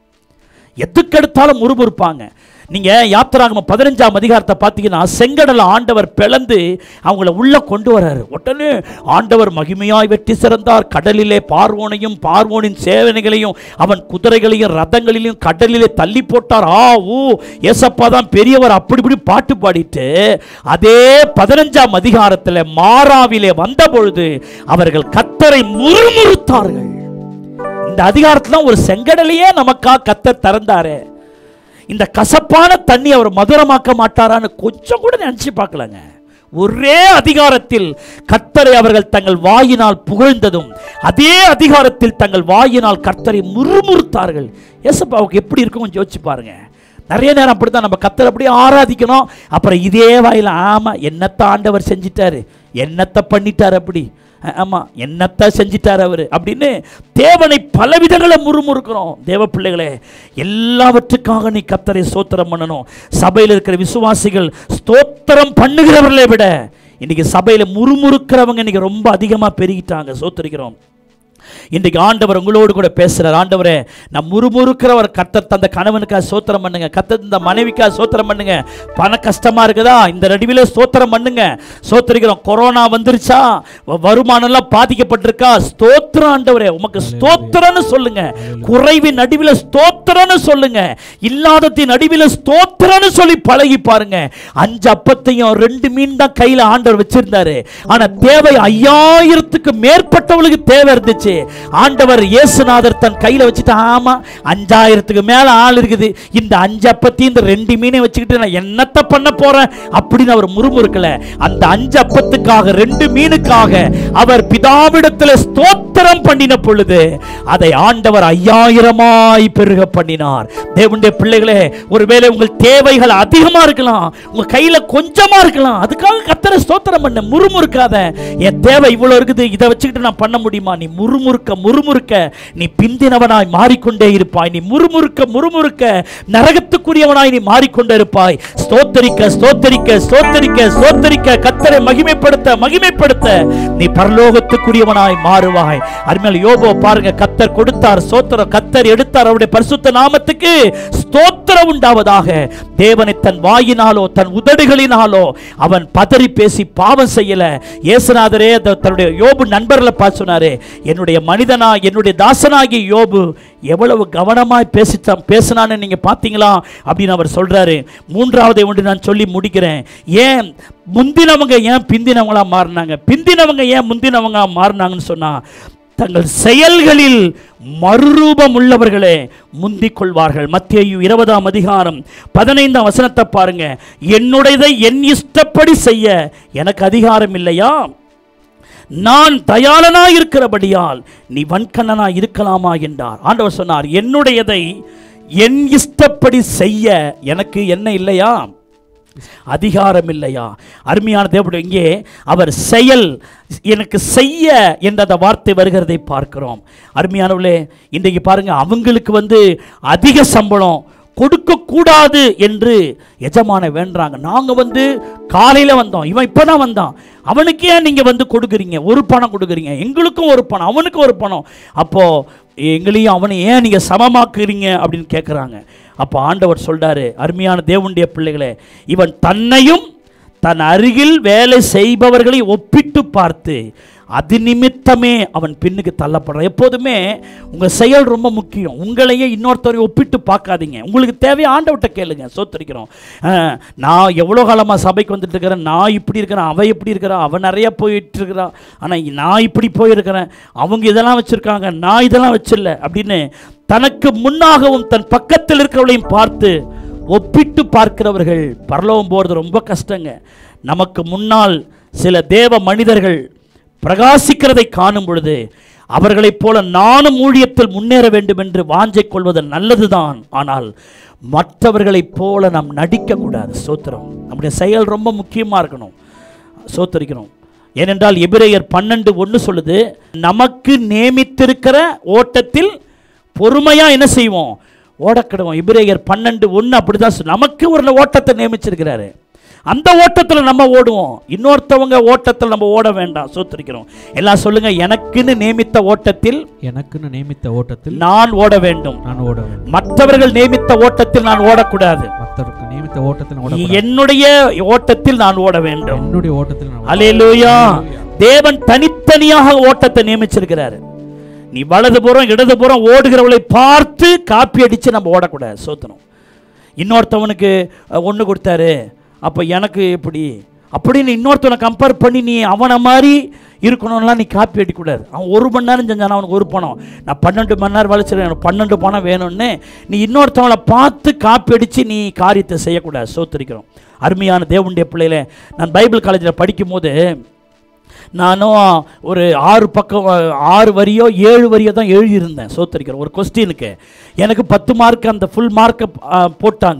எதுக்கெடுத்தாலும் முறுமுறுப்பாங்க நீங்க யாத்திராகம பதினஞ்சாம் அதிகாரத்தை பார்த்தீங்கன்னா செங்கடல ஆண்டவர் பிளந்து அவங்கள உள்ள கொண்டு வராரு உடனே ஆண்டவர் மகிமையாய் வெற்றி சிறந்தார் கடலிலே பார்வோனையும் பார்வோனின் சேவனைகளையும் அவன் குதிரைகளையும் ரதங்களிலும் கடலிலே தள்ளி போட்டார் ஆ ஊ ஏசப்பா தான் பெரியவர் அப்படி இப்படி பாட்டு பாடிட்டு அதே பதினஞ்சாம் அதிகாரத்தில் மாறாவிலே வந்த பொழுது அவர்கள் கத்தரை முறுமுறுத்தார்கள் இந்த அதிகாரத்துல ஒரு செங்கடலையே நமக்கா கத்தர் திறந்தாரு இந்த கசப்பான தண்ணி அவர் மதுரமாக்க மாட்டாரான்னு கொஞ்சம் கூட நினைச்சு பார்க்கலங்க ஒரே அதிகாரத்தில் கர்த்தரை அவர்கள் தங்கள் வாயினால் புகழ்ந்ததும் அதே அதிகாரத்தில் தங்கள் வாயினால் கர்த்தரை முறுமுறுத்தார்கள் ஏசப்பாவுக்கு எப்படி இருக்கும் கொஞ்சம் யோசிச்சு பாருங்க நிறைய நேரம் அப்படித்தான் நம்ம கத்தரை அப்படியே ஆராதிக்கணும் அப்புறம் இதே வாயில ஆமா என்னத்த ஆண்டவர் செஞ்சிட்டாரு என்னத்த பண்ணிட்டார் அப்படி ஆமாம் என்னத்தான் செஞ்சிட்டார் அவர் அப்படின்னு தேவனை பலவிதங்களை முறுமுறுக்கிறோம் தேவ பிள்ளைகளே எல்லாவற்றுக்காக நீ கத்தரை ஸ்தோத்திரம் பண்ணணும் சபையில் இருக்கிற விசுவாசிகள் ஸ்தோத்திரம் பண்ணுகிறவர்களை விட இன்னைக்கு சபையில் முறுமுறுக்கிறவங்க இன்னைக்கு ரொம்ப அதிகமாக பெருகிட்டாங்க சோத்தரிக்கிறோம் இன்றைக்கு ஆண்டவர் உங்களோடு கூட பேசுகிறார் ஆண்டவரே நான் முறுமுறுக்கிறவர் கத்தர் தந்த கணவனுக்காக சோத்திரம் பண்ணுங்க கத்தர் தந்த மனைவிக்காக சோத்திரம் பண்ணுங்க பண கஷ்டமா இருக்குதா இந்த நடுவில் ஸ்தோத்திரம் பண்ணுங்க சோத்திரிக்கிறோம் கொரோனா வந்துருச்சா வ- வருமானம்லாம் பாதிக்கப்பட்டிருக்கா ஸ்தோத்திரம் ஆண்டவரே உமக்கு ஸ்தோத்திரம்னு சொல்லுங்க குறைவின் நடுவில் ஸ்தோத்திரம்னு சொல்லுங்க இல்லாதத்தின் நடுவில் ஸ்தோத்திரம்னு சொல்லி பழகி பாருங்க அஞ்சு அப்பத்தையும் ரெண்டு மீன் தான் கையில ஆண்டவர் வச்சிருந்தாரு ஆனா தேவை ஐயாயிரத்துக்கு மேற்பட்டவங்களுக்கு தேவை இருந்துச்சு ஆண்டவர் இயேசுநாதர் தன் கையில வச்சுட்டு ஆமா அஞ்சாயிரத்துக்கு மேல ஆள் இருக்குது இந்த அஞ்சு அப்பத்தையும் இந்த ரெண்டு மீனை வச்சுக்கிட்டு நான் என்னத்த பண்ண போறேன் அப்படின்னு அவர் முறுமுறுக்கல அந்த அஞ்சு அப்பத்துக்காக ரெண்டு மீனுக்காக அவர் பிதாவிடத்தில் ஸ்தோத்திரம் பண்ணின பொழுது அதை ஆண்டவர் ஐயாயிரமாய் பெருக பண்ணினார் தேவனுடைய பிள்ளைகளே ஒருவேளை உங்கள் தேவைகள் அதிகமா இருக்கலாம் உங்க கையில கொஞ்சமா இருக்கலாம் அதுக்காக கத்தரை ஸ்தோத்திரம் பண்ண முறுமுறுக்காத என் தேவை இவ்வளவு இருக்குது இதை வச்சுக்கிட்டு நான் பண்ண முடியுமா நீ முறுமுறுக்க முறுமுறுக்க நீ பிந்தினவனாய் மாறிக்கொண்டே இருப்பாய் நீ முறுமுறுக்க முறுமுறுக்க நரகத்துக்குரியவனாய் நீ மாறிக்கொண்டே இருப்பாய் ஸ்தோத்தரிக்க ஸ்தோத்தரிக்க ஸ்தோத்தரிக்க ஸ்தோத்தரிக்க கத்தரை மகிமைப்படுத்த மகிமைப்படுத்த நீ பரலோகத்துக்குரியவனாய் மாறுவாய் அருமையால் யோபோ பாருங்க கத்தர் கொடுத்தார் ஸ்தோத்திரம் கத்தர் எடுத்தார் அவருடைய பரிசுத்த நாமத்துக்கு ஸ்தோத்திரம் உண்டாவதாக தேவனை தன் வாயினாலோ தன் உதடுகளினாலோ அவன் பதறி பேசி பாவம் செய்யல இயேசுநாதரே அந்த தன்னுடைய யோபு நண்பர்களை பார்த்து சொன்னாரு என்னுடைய மனிதனா என்னுடைய தாசனாகிய யோபு எவ்வளவு கவனமாய் பேசித்தான் பேசினான்னு நீங்க பார்த்தீங்களா அப்படின்னு அவர் சொல்றாரு மூன்றாவது ஒன்று நான் சொல்லி முடிக்கிறேன் ஏன் முந்தினவங்க ஏன் பிந்தினவங்களா மாறினாங்க பிந்தினவங்க ஏன் முந்தினவங்க மாறினாங்கன்னு சொன்னா தங்கள் செயல்களில் மறுரூபம் உள்ளவர்களே முந்திக் கொள்வார்கள் மத்திய இருபதாம் அதிகாரம் பதினைந்தாம் வசனத்தை பாருங்க என்னுடையதை என் இஷ்டப்படி செய்ய எனக்கு அதிகாரம் இல்லையா நான் தயாளனாய் இருக்கிறபடியால் நீ வன்கண்ணனாய் இருக்கலாமா என்றார் ஆண்டவர் சொன்னார் என்னுடையதை என் இஷ்டப்படி செய்ய எனக்கு என்ன இல்லையா அதிகாரம் இல்லையா அருமையான தேவனுடைய இங்கே அவர் செயல் எனக்கு செய்ய என்ற அந்த வார்த்தை வருகிறதை பார்க்கிறோம் அருமையானவர்களே இன்றைக்கு பாருங்க அவங்களுக்கு வந்து அதிக சம்பளம் கொடுக்கக்கூடாது என்று எஜமான வேண்டுறாங்க நாங்கள் வந்து காலையில் வந்தோம் இவன் இப்போ தான் வந்தான் அவனுக்கு ஏன் நீங்கள் வந்து கொடுக்குறீங்க ஒரு பணம் கொடுக்குறீங்க எங்களுக்கும் ஒரு பணம் அவனுக்கும் ஒரு பணம் அப்போது எங்களையும் அவனை ஏன் நீங்கள் சமமாக்குறீங்க அப்படின்னு கேட்குறாங்க அப்போ ஆண்டவர் சொல்றாரு அருமையான தேவனுடைய பிள்ளைகளே இவன் தன்னையும் தன் அருகில் வேலை செய்பவர்களை ஒப்பிட்டு பார்த்து அது நிமித்தமே அவன் பின்னுக்கு தள்ளப்படுறான் எப்போதுமே உங்கள் செயல் ரொம்ப முக்கியம் உங்களையே இன்னொருத்தரை ஒப்பிட்டு பார்க்காதீங்க உங்களுக்கு தேவையை ஆண்டவர்கிட்ட கேளுங்க சோத்தரிக்கிறோம் அஹ், நான் எவ்வளோ காலமாக சபைக்கு வந்துட்டு இருக்கிறேன் நான் இப்படி இருக்கிறேன் அவ இப்படி இருக்கிறான் அவன் நிறைய போயிட்டு இருக்கிறான் ஆனால் நான் இப்படி போயிருக்கிறேன் அவங்க இதெல்லாம் வச்சுருக்காங்க நான் இதெல்லாம் வச்சிடல அப்படின்னு தனக்கு முன்னாகவும் தன் பக்கத்தில் இருக்கிறவளையும் பார்த்து ஒப்பிட்டு பார்க்கிறவர்கள் பரலோகம் போகிறது ரொம்ப கஷ்டங்க நமக்கு முன்னால் சில தேவ மனிதர்கள் பிரகாசிக்கிறதை காணும் பொழுது அவர்களைப் போல நானும் ஊழியத்தில் முன்னேற வேண்டும் என்று வாஞ்சை கொள்வது நல்லதுதான் ஆனால் மற்றவர்களைப் போல நாம் நடிக்கக்கூடாது சோத்திரம் நம்முடைய செயல் ரொம்ப முக்கியமாக இருக்கணும் சோத்தரிக்கணும் ஏனென்றால் எபிரேயர் பன்னெண்டு ஒன்று சொல்லுது நமக்கு நியமித்திருக்கிற ஓட்டத்தில் பொறுமையாக என்ன செய்வோம் ஓடக்கிடுவோம் எபிரேயர் பன்னெண்டு ஒன்று அப்படிதான் சொல்லு நமக்கு ஒரு ஓட்டத்தை நியமிச்சிருக்கிறாரு அந்த ஓட்டத்தில் நம்ம ஓடுவோம் இன்னொருத்தவங்க ஓட்டத்தில் நம்ம ஓட வேண்டாம் சோத்தரிக்கிறோம் எல்லாம் சொல்லுங்க எனக்குன்னு நியமித்த ஓட்டத்தில் எனக்குன்னு நியமித்த ஓட்டத்தில் நான் ஓட வேண்டும் நான் ஓட வேண்டும் மற்றவர்கள் நியமித்த ஓட்டத்தில் நான் ஓடக்கூடாது மற்றவருக்கு நியமித்த ஓட்டத்தில் நான் ஓடக்கூடாது. என்னுடைய ஓட்டத்தில் நான் ஓட வேண்டும் என்னுடைய ஓட்டத்தில் நான் ஓட- அலேலூயா தேவன் தனித்தனியாக ஓட்டத்தை நியமிச்சிருக்கிறாரு நீ வலதுபுறம் இடதுபுறம் ஓடுகிறவளை பார்த்து காப்பி அடித்து நம்ம ஓடக்கூடாது சோத்தணும் இன்னொருத்தவனுக்கு ஒன்று கொடுத்தாரு அப்போ எனக்கு எப்படி அப்படின்னு இன்னொருத்தவனை கம்பேர் பண்ணி நீ அவனை மாதிரி இருக்கணும்லாம் நீ காப்பி அடிக்கக்கூடாது அவன் ஒரு மணி நேரம் செஞ்சான் அவனுக்கு ஒரு பணம் நான் பன்னெண்டு மணி நேரம் வளைச்சிருக்கேன் எனக்கு பன்னெண்டு பணம் வேணும்னு நீ இன்னொருத்தவனை பார்த்து காப்பி அடித்து நீ காரியத்தை செய்யக்கூடாது சோத்தரிக்கிறோம் அருமையான தேவனுடைய பிள்ளையில நான் பைபிள் காலேஜில் படிக்கும்போது நானும் ஒரு ஆறு பக்கம் ஆறு வரியோ ஏழு வரியோ தான் எழுதியிருந்தேன் சோத்தரிக்கிறேன் ஒரு கொஸ்டினுக்கு எனக்கு பத்து மார்க் அந்த ஃபுல் மார்க்கை போட்டாங்க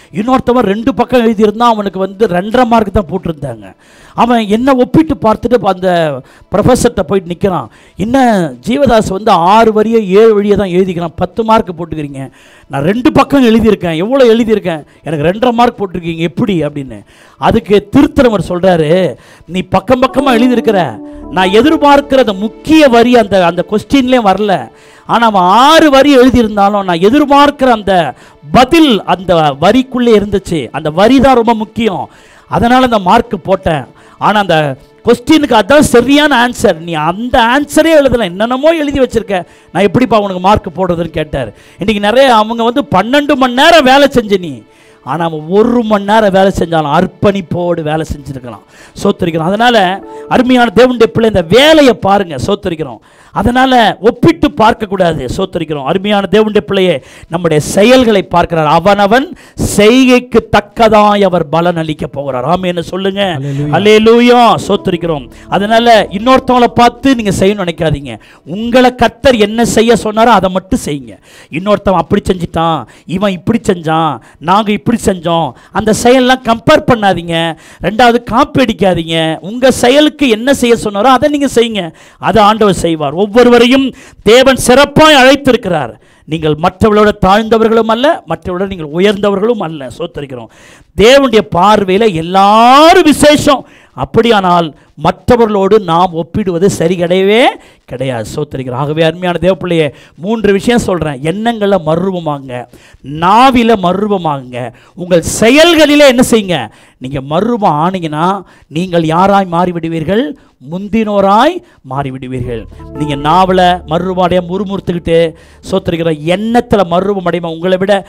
இன்னொருத்தவன் ரெண்டு பக்கம் எழுதியிருந்தான் அவனுக்கு வந்து ரெண்டரை மார்க் தான் போட்டிருந்தாங்க அவன் என்ன ஒப்பிட்டு பார்த்துட்டு இப்ப அந்த ப்ரொஃபஸர்கிட்ட போயிட்டு நிற்கிறான் என்ன ஜீவதாஸ் வந்து ஆறு வரியை ஏழு வழியை தான் எழுதிக்கிறான் பத்து மார்க் போட்டுக்கிறீங்க நான் ரெண்டு பக்கம் எழுதியிருக்கேன் எவ்வளோ எழுதியிருக்கேன் எனக்கு ரெண்டரை மார்க் போட்டிருக்கீங்க எப்படி அப்படின்னு அதுக்கு திருத்தரவர் சொல்கிறாரு நீ பக்கம் பக்கமாக எழுதியிருக்கிற நான் எதிர்பார்க்கிற அந்த முக்கிய வரி அந்த அந்த கொஸ்டின்லேயும் வரல ஆனால் அவன் ஆறு வரி எழுதியிருந்தாலும் நான் எதிர்பார்க்கிற அந்த பதில் அந்த வரிக்குள்ளே இருந்துச்சு அந்த வரி தான் ரொம்ப முக்கியம் அதனால் அந்த மார்க் போட்டேன் ஆனால் அந்த கொஸ்டினுக்கு அதான் சரியான ஆன்சர் நீ அந்த ஆன்சரே எழுதலை என்னென்னமோ எழுதி வச்சிருக்க நான் எப்படிப்பா உனக்கு மார்க் போடுறதுன்னு கேட்டார் இன்றைக்கி நிறைய அவங்க வந்து பன்னெண்டு மணி நேரம் வேலை செஞ்ச நீ ஆனால் அவன் ஒரு மணி நேரம் வேலை செஞ்சாலும் அர்ப்பணிப்போடு வேலை செஞ்சுருக்கலாம் சோத்தரிக்கிறோம் அதனால் அருமையான தேவனுடைய பிள்ளை இந்த வேலையை பாருங்கள் சோத்தரிக்கிறோம் அதனால் ஒப்பிட்டு பார்க்கக்கூடாது சோத்தரிக்கிறோம் அருமையான தேவனுடைய பிள்ளையே நம்முடைய செயல்களை பார்க்கிறார் அவனவன் செய்கைக்கு தக்கதாய் அவர் பலன் அளிக்க போகிறார் ஆமே என்ன சொல்லுங்க Hallelujah. அல்லேலூயா சோத்தரிக்கிறோம் அதனால இன்னொருத்தவங்களை பார்த்து நீங்க செய்யணும்னு நினைக்காதீங்க உங்களை கர்த்தர் என்ன செய்ய சொன்னாரோ அதை மட்டும் செய்யுங்க இன்னொருத்தவன் அப்படி செஞ்சிட்டான் இவன் இப்படி செஞ்சான் நாங்க இப்படி செஞ்சோம் அந்த செயல்லாம் கம்பேர் பண்ணாதீங்க ரெண்டாவது காப்பி அடிக்காதீங்க உங்க செயலுக்கு என்ன செய்ய சொன்னாரோ அதை நீங்க செய்யுங்க அதை ஆண்டவர் செய்வார் ஒவ்வொருவரையும் தேவன் சிறப்பாய் அழைத்திருக்கிறார் நீங்கள் மற்றவர்களோட தாழ்ந்தவர்களும் அல்ல மற்றவர்களோட நீங்கள் உயர்ந்தவர்களும் அல்ல சோத்தரிக்கிறோம் தேவனுடைய பார்வையில் எல்லாரும் விசேஷம் அப்படியானால் மற்றவர்களோடு நாம் ஒப்பிடுவது சரி கிடையவே கிடையாது சோத்தரிக்கிறோம் ஆகவே அருமையான தேவப்பிள்ளையே மூன்று விஷயம் சொல்கிறேன் எண்ணங்களில் மர்வமாங்க நாவில மர்வமாகுங்க உங்கள் செயல்களிலே என்ன செய்யுங்க நீங்கள் மர்வம் ஆனீங்கன்னா நீங்கள் யாராய் மாறிவிடுவீர்கள் முந்தினோராய் மாறிவிடுவீர்கள் நீங்கள் நாவல மர்வமடைய முறுமுறுத்துக்கிட்டு சோத்தரிக்கிற எண்ணத்தில் மர்வம் அடையுமா உங்களை விட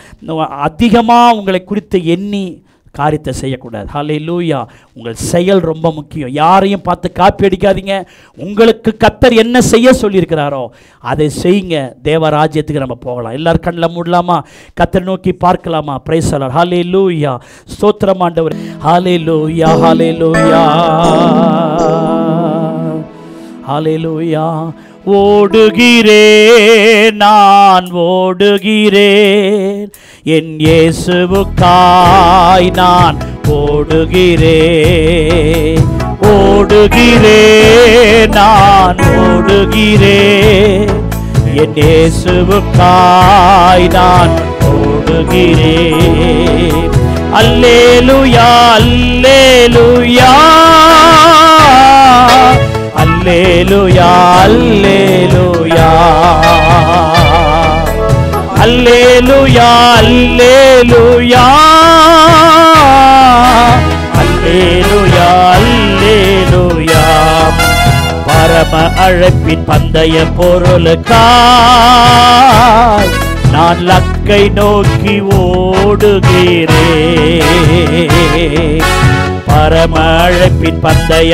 அதிகமாக உங்களை குறித்து எண்ணி காரியத்தை செய்யக்கூடாது ஹலே லூயா உங்கள் செயல் ரொம்ப முக்கியம் யாரையும் பார்த்து காப்பி அடிக்காதீங்க உங்களுக்கு கத்தர் என்ன செய்ய சொல்லியிருக்கிறாரோ அதை செய்யுங்க தேவ ராஜ்யத்துக்கு நம்ம போகலாம் எல்லாரும் கண்ணில் மூடலாமா கத்தரை நோக்கி பார்க்கலாமா பிரைசலர் ஹலே லூயா ஸ்தோத்திரம் ஆண்டவர் ஹலே லூயா ஹலே லூயா ஹalleluya ஓடுகிறேன் நான் ஓடுகிறேன் என் இயேசுவுக்காய் நான் ஓடுகிறேன் ஓடுகிறேன் நான் ஓடுகிறேன் என் இயேசுவுக்காய் நான் ஓடுகிறேன் அல்லேலுயா அல்லேலுயா அல்லேலுயா அல்லேலுயா அல்லேலுயா அல்லேலுயா அல்லேலுயா அல்லேலுயா பரம அழைப்பின் பந்தய பொருளுக்காய் நான் லக்கை நோக்கி ஓடுகிறேன் பரம அழைப்பின் பந்தய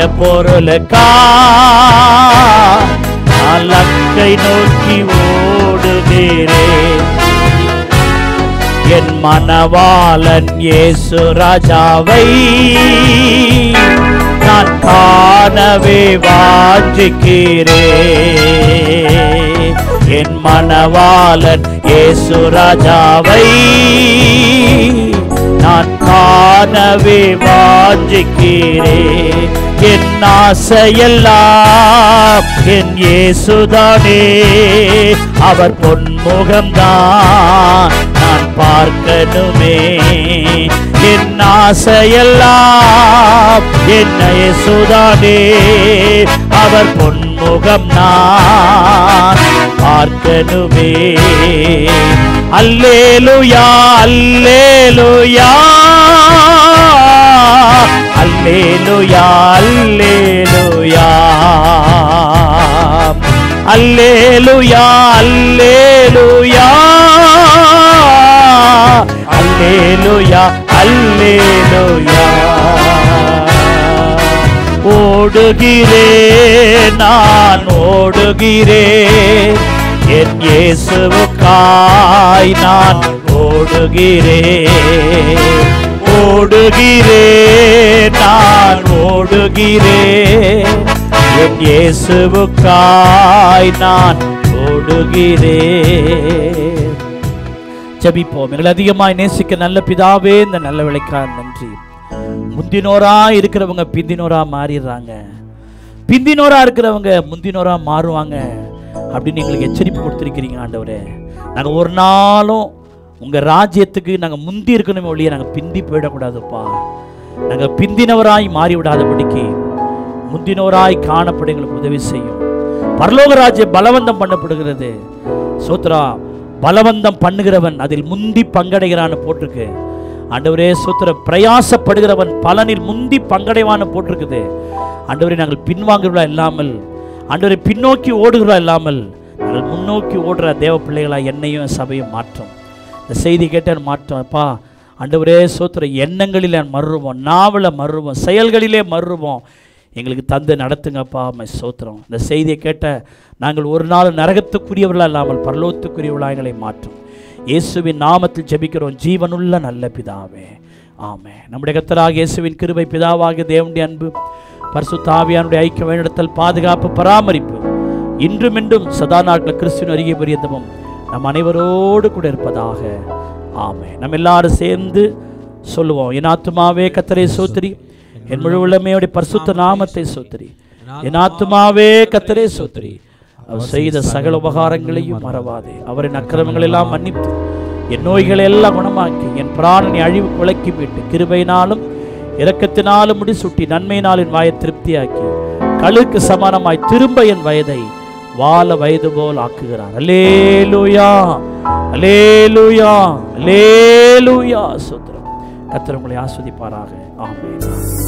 பொருளுக்காய் நான் லக்கை நோக்கி ஓடுகிறேன் என் மனவாளன் இயேசு ராஜாவை நான் காணவே வாஞ்சிக்கிறேன் என் மனவாளன் இயேசு ராஜாவை நான் காணவே வாஞ்சிக்கிறேன் என் ஆசையெல்லாம் என் இயேசுதானே அவர் பொன்முகம்தான் நான் பார்க்கணுமே என் ஆசையெல்லாம் என்ன இயேசுதானே அவர் பொன்முகம் நான் பார்க்கணுமே அல்லேலுயா அல்லேலுயா அல்லேலுயா அல்லேலுயா அல்லேலுயா அல்லேலுயா அல்லேலுயா அல்லேலுயா ஓடுகிறேன் நான் ஓடுகிறேன் என் இயேசுவுக்காய் நான் ஓடுகிறேன் ஓடுகிறேன் நான் ஓடுகிறேன் என் இயேசுவுக்காய் நான் ஓடுகிறேன் ஜெபிப்போம் எங்களை அதிகமாய் நேசிக்க நல்ல பிதாவே இந்த நல்ல விளைக்காக நன்றி முந்தினோரா இருக்கிறவங்க பிந்தினோரா மாறிடுறாங்க பிந்தினோரா இருக்கிறவங்க முந்தினோரா மாறுவாங்க அப்படின்னு எங்களுக்கு எச்சரிப்பு கொடுத்துருக்கிறீங்க ஆண்டவரே நாங்கள் ஒரு நாளும் உங்கள் ராஜ்யத்துக்கு நாங்கள் முந்தி இருக்கணுமே ஒழிய நாங்கள் பிந்தி போயிடக்கூடாதுப்பா நாங்கள் பிந்தினவராய் மாறி விடாதபடிக்கு முந்தினவராய் காணப்பட எங்களுக்கு உதவி செய்யும் பரலோக ராஜ்யம் பலவந்தம் பண்ணப்படுகிறது சோத்ரா பலவந்தம் பண்ணுகிறவன் அதில் முந்தி பங்கடைகிறான்னு போட்டிருக்கு ஆண்டவரே சோத்திர பிரயாசப்படுகிறவன் பலனில் முந்தி பங்கடைவான்னு போட்டிருக்குது ஆண்டவரே நாங்கள் பின்வாங்குகிறவா இல்லாமல் ஆண்டவரை பின்னோக்கி ஓடுகிறவா இல்லாமல் நாங்கள் முன்னோக்கி ஓடுற தேவ பிள்ளைகளா என்னையும் சபையும் மாற்றும் இந்த செய்தி கேட்டேன் மாற்றம் அப்பா ஆண்டவரே சோத்திர எண்ணங்களில் மறுவோம் நாவல மறுவோம் செயல்களிலே மறுவோம் எங்களுக்கு தந்து நடத்துங்கப்பா மை சோத்திரம் இந்த செய்தியை கேட்ட நாங்கள் ஒரு நாள் நரகத்துக்குரியவர்களா இல்லாமல் பரலோத்துக்குரியவர்களா எங்களை மாற்றும் இயேசுவின் நாமத்தில் ஜெபிக்கிறோம் ஜீவனுள்ள நல்ல பிதாவே ஆமே நம்முடைய கத்தராக இயேசுவின் கிருபை பிதாவாகிய தேவனுடைய அன்பு பரிசுத்தாவியானுடைய ஐக்கிய வழிநடத்தல் பாதுகாப்பு பராமரிப்பு இன்றும் இன்றும் சதா நாட்கள் கிறிஸ்துவின் அருகே பரியந்தமும் நம் அனைவரோடு கூட இருப்பதாக ஆமே நம்ம எல்லாரும் சேர்ந்து சொல்லுவோம் என் ஆத்துமாவே கத்தரை சோத்திரி என் முழு உள்ளமையோட பரிசுத்த நாமத்தை சோத்திரி என் ஆத்துமாவே கத்தரே சோத்திரி அவர் செய்த சகல உபகாரங்களையும் மறவாதே அவரின் அக்கிரமங்கள் எல்லாம் மன்னித்து என் நோய்களை எல்லாம் குணமாக்கி என் பிராணனை அழிவு குலைக்கி விட்டு கிருபையினாலும் இரக்கத்தினாலும் முடிசூட்டி நன்மையினாலின் வாயை திருப்தியாக்கி கழுக்கு சமானமாய் திரும்ப என் வயதை வாழ வயது போல் ஆக்குகிறார் அலேலூயா அலேலூயா அலேலூயா சுத்திரம் கத்தர் உங்களை ஆஸ்வதிப்பாராக ஆமென்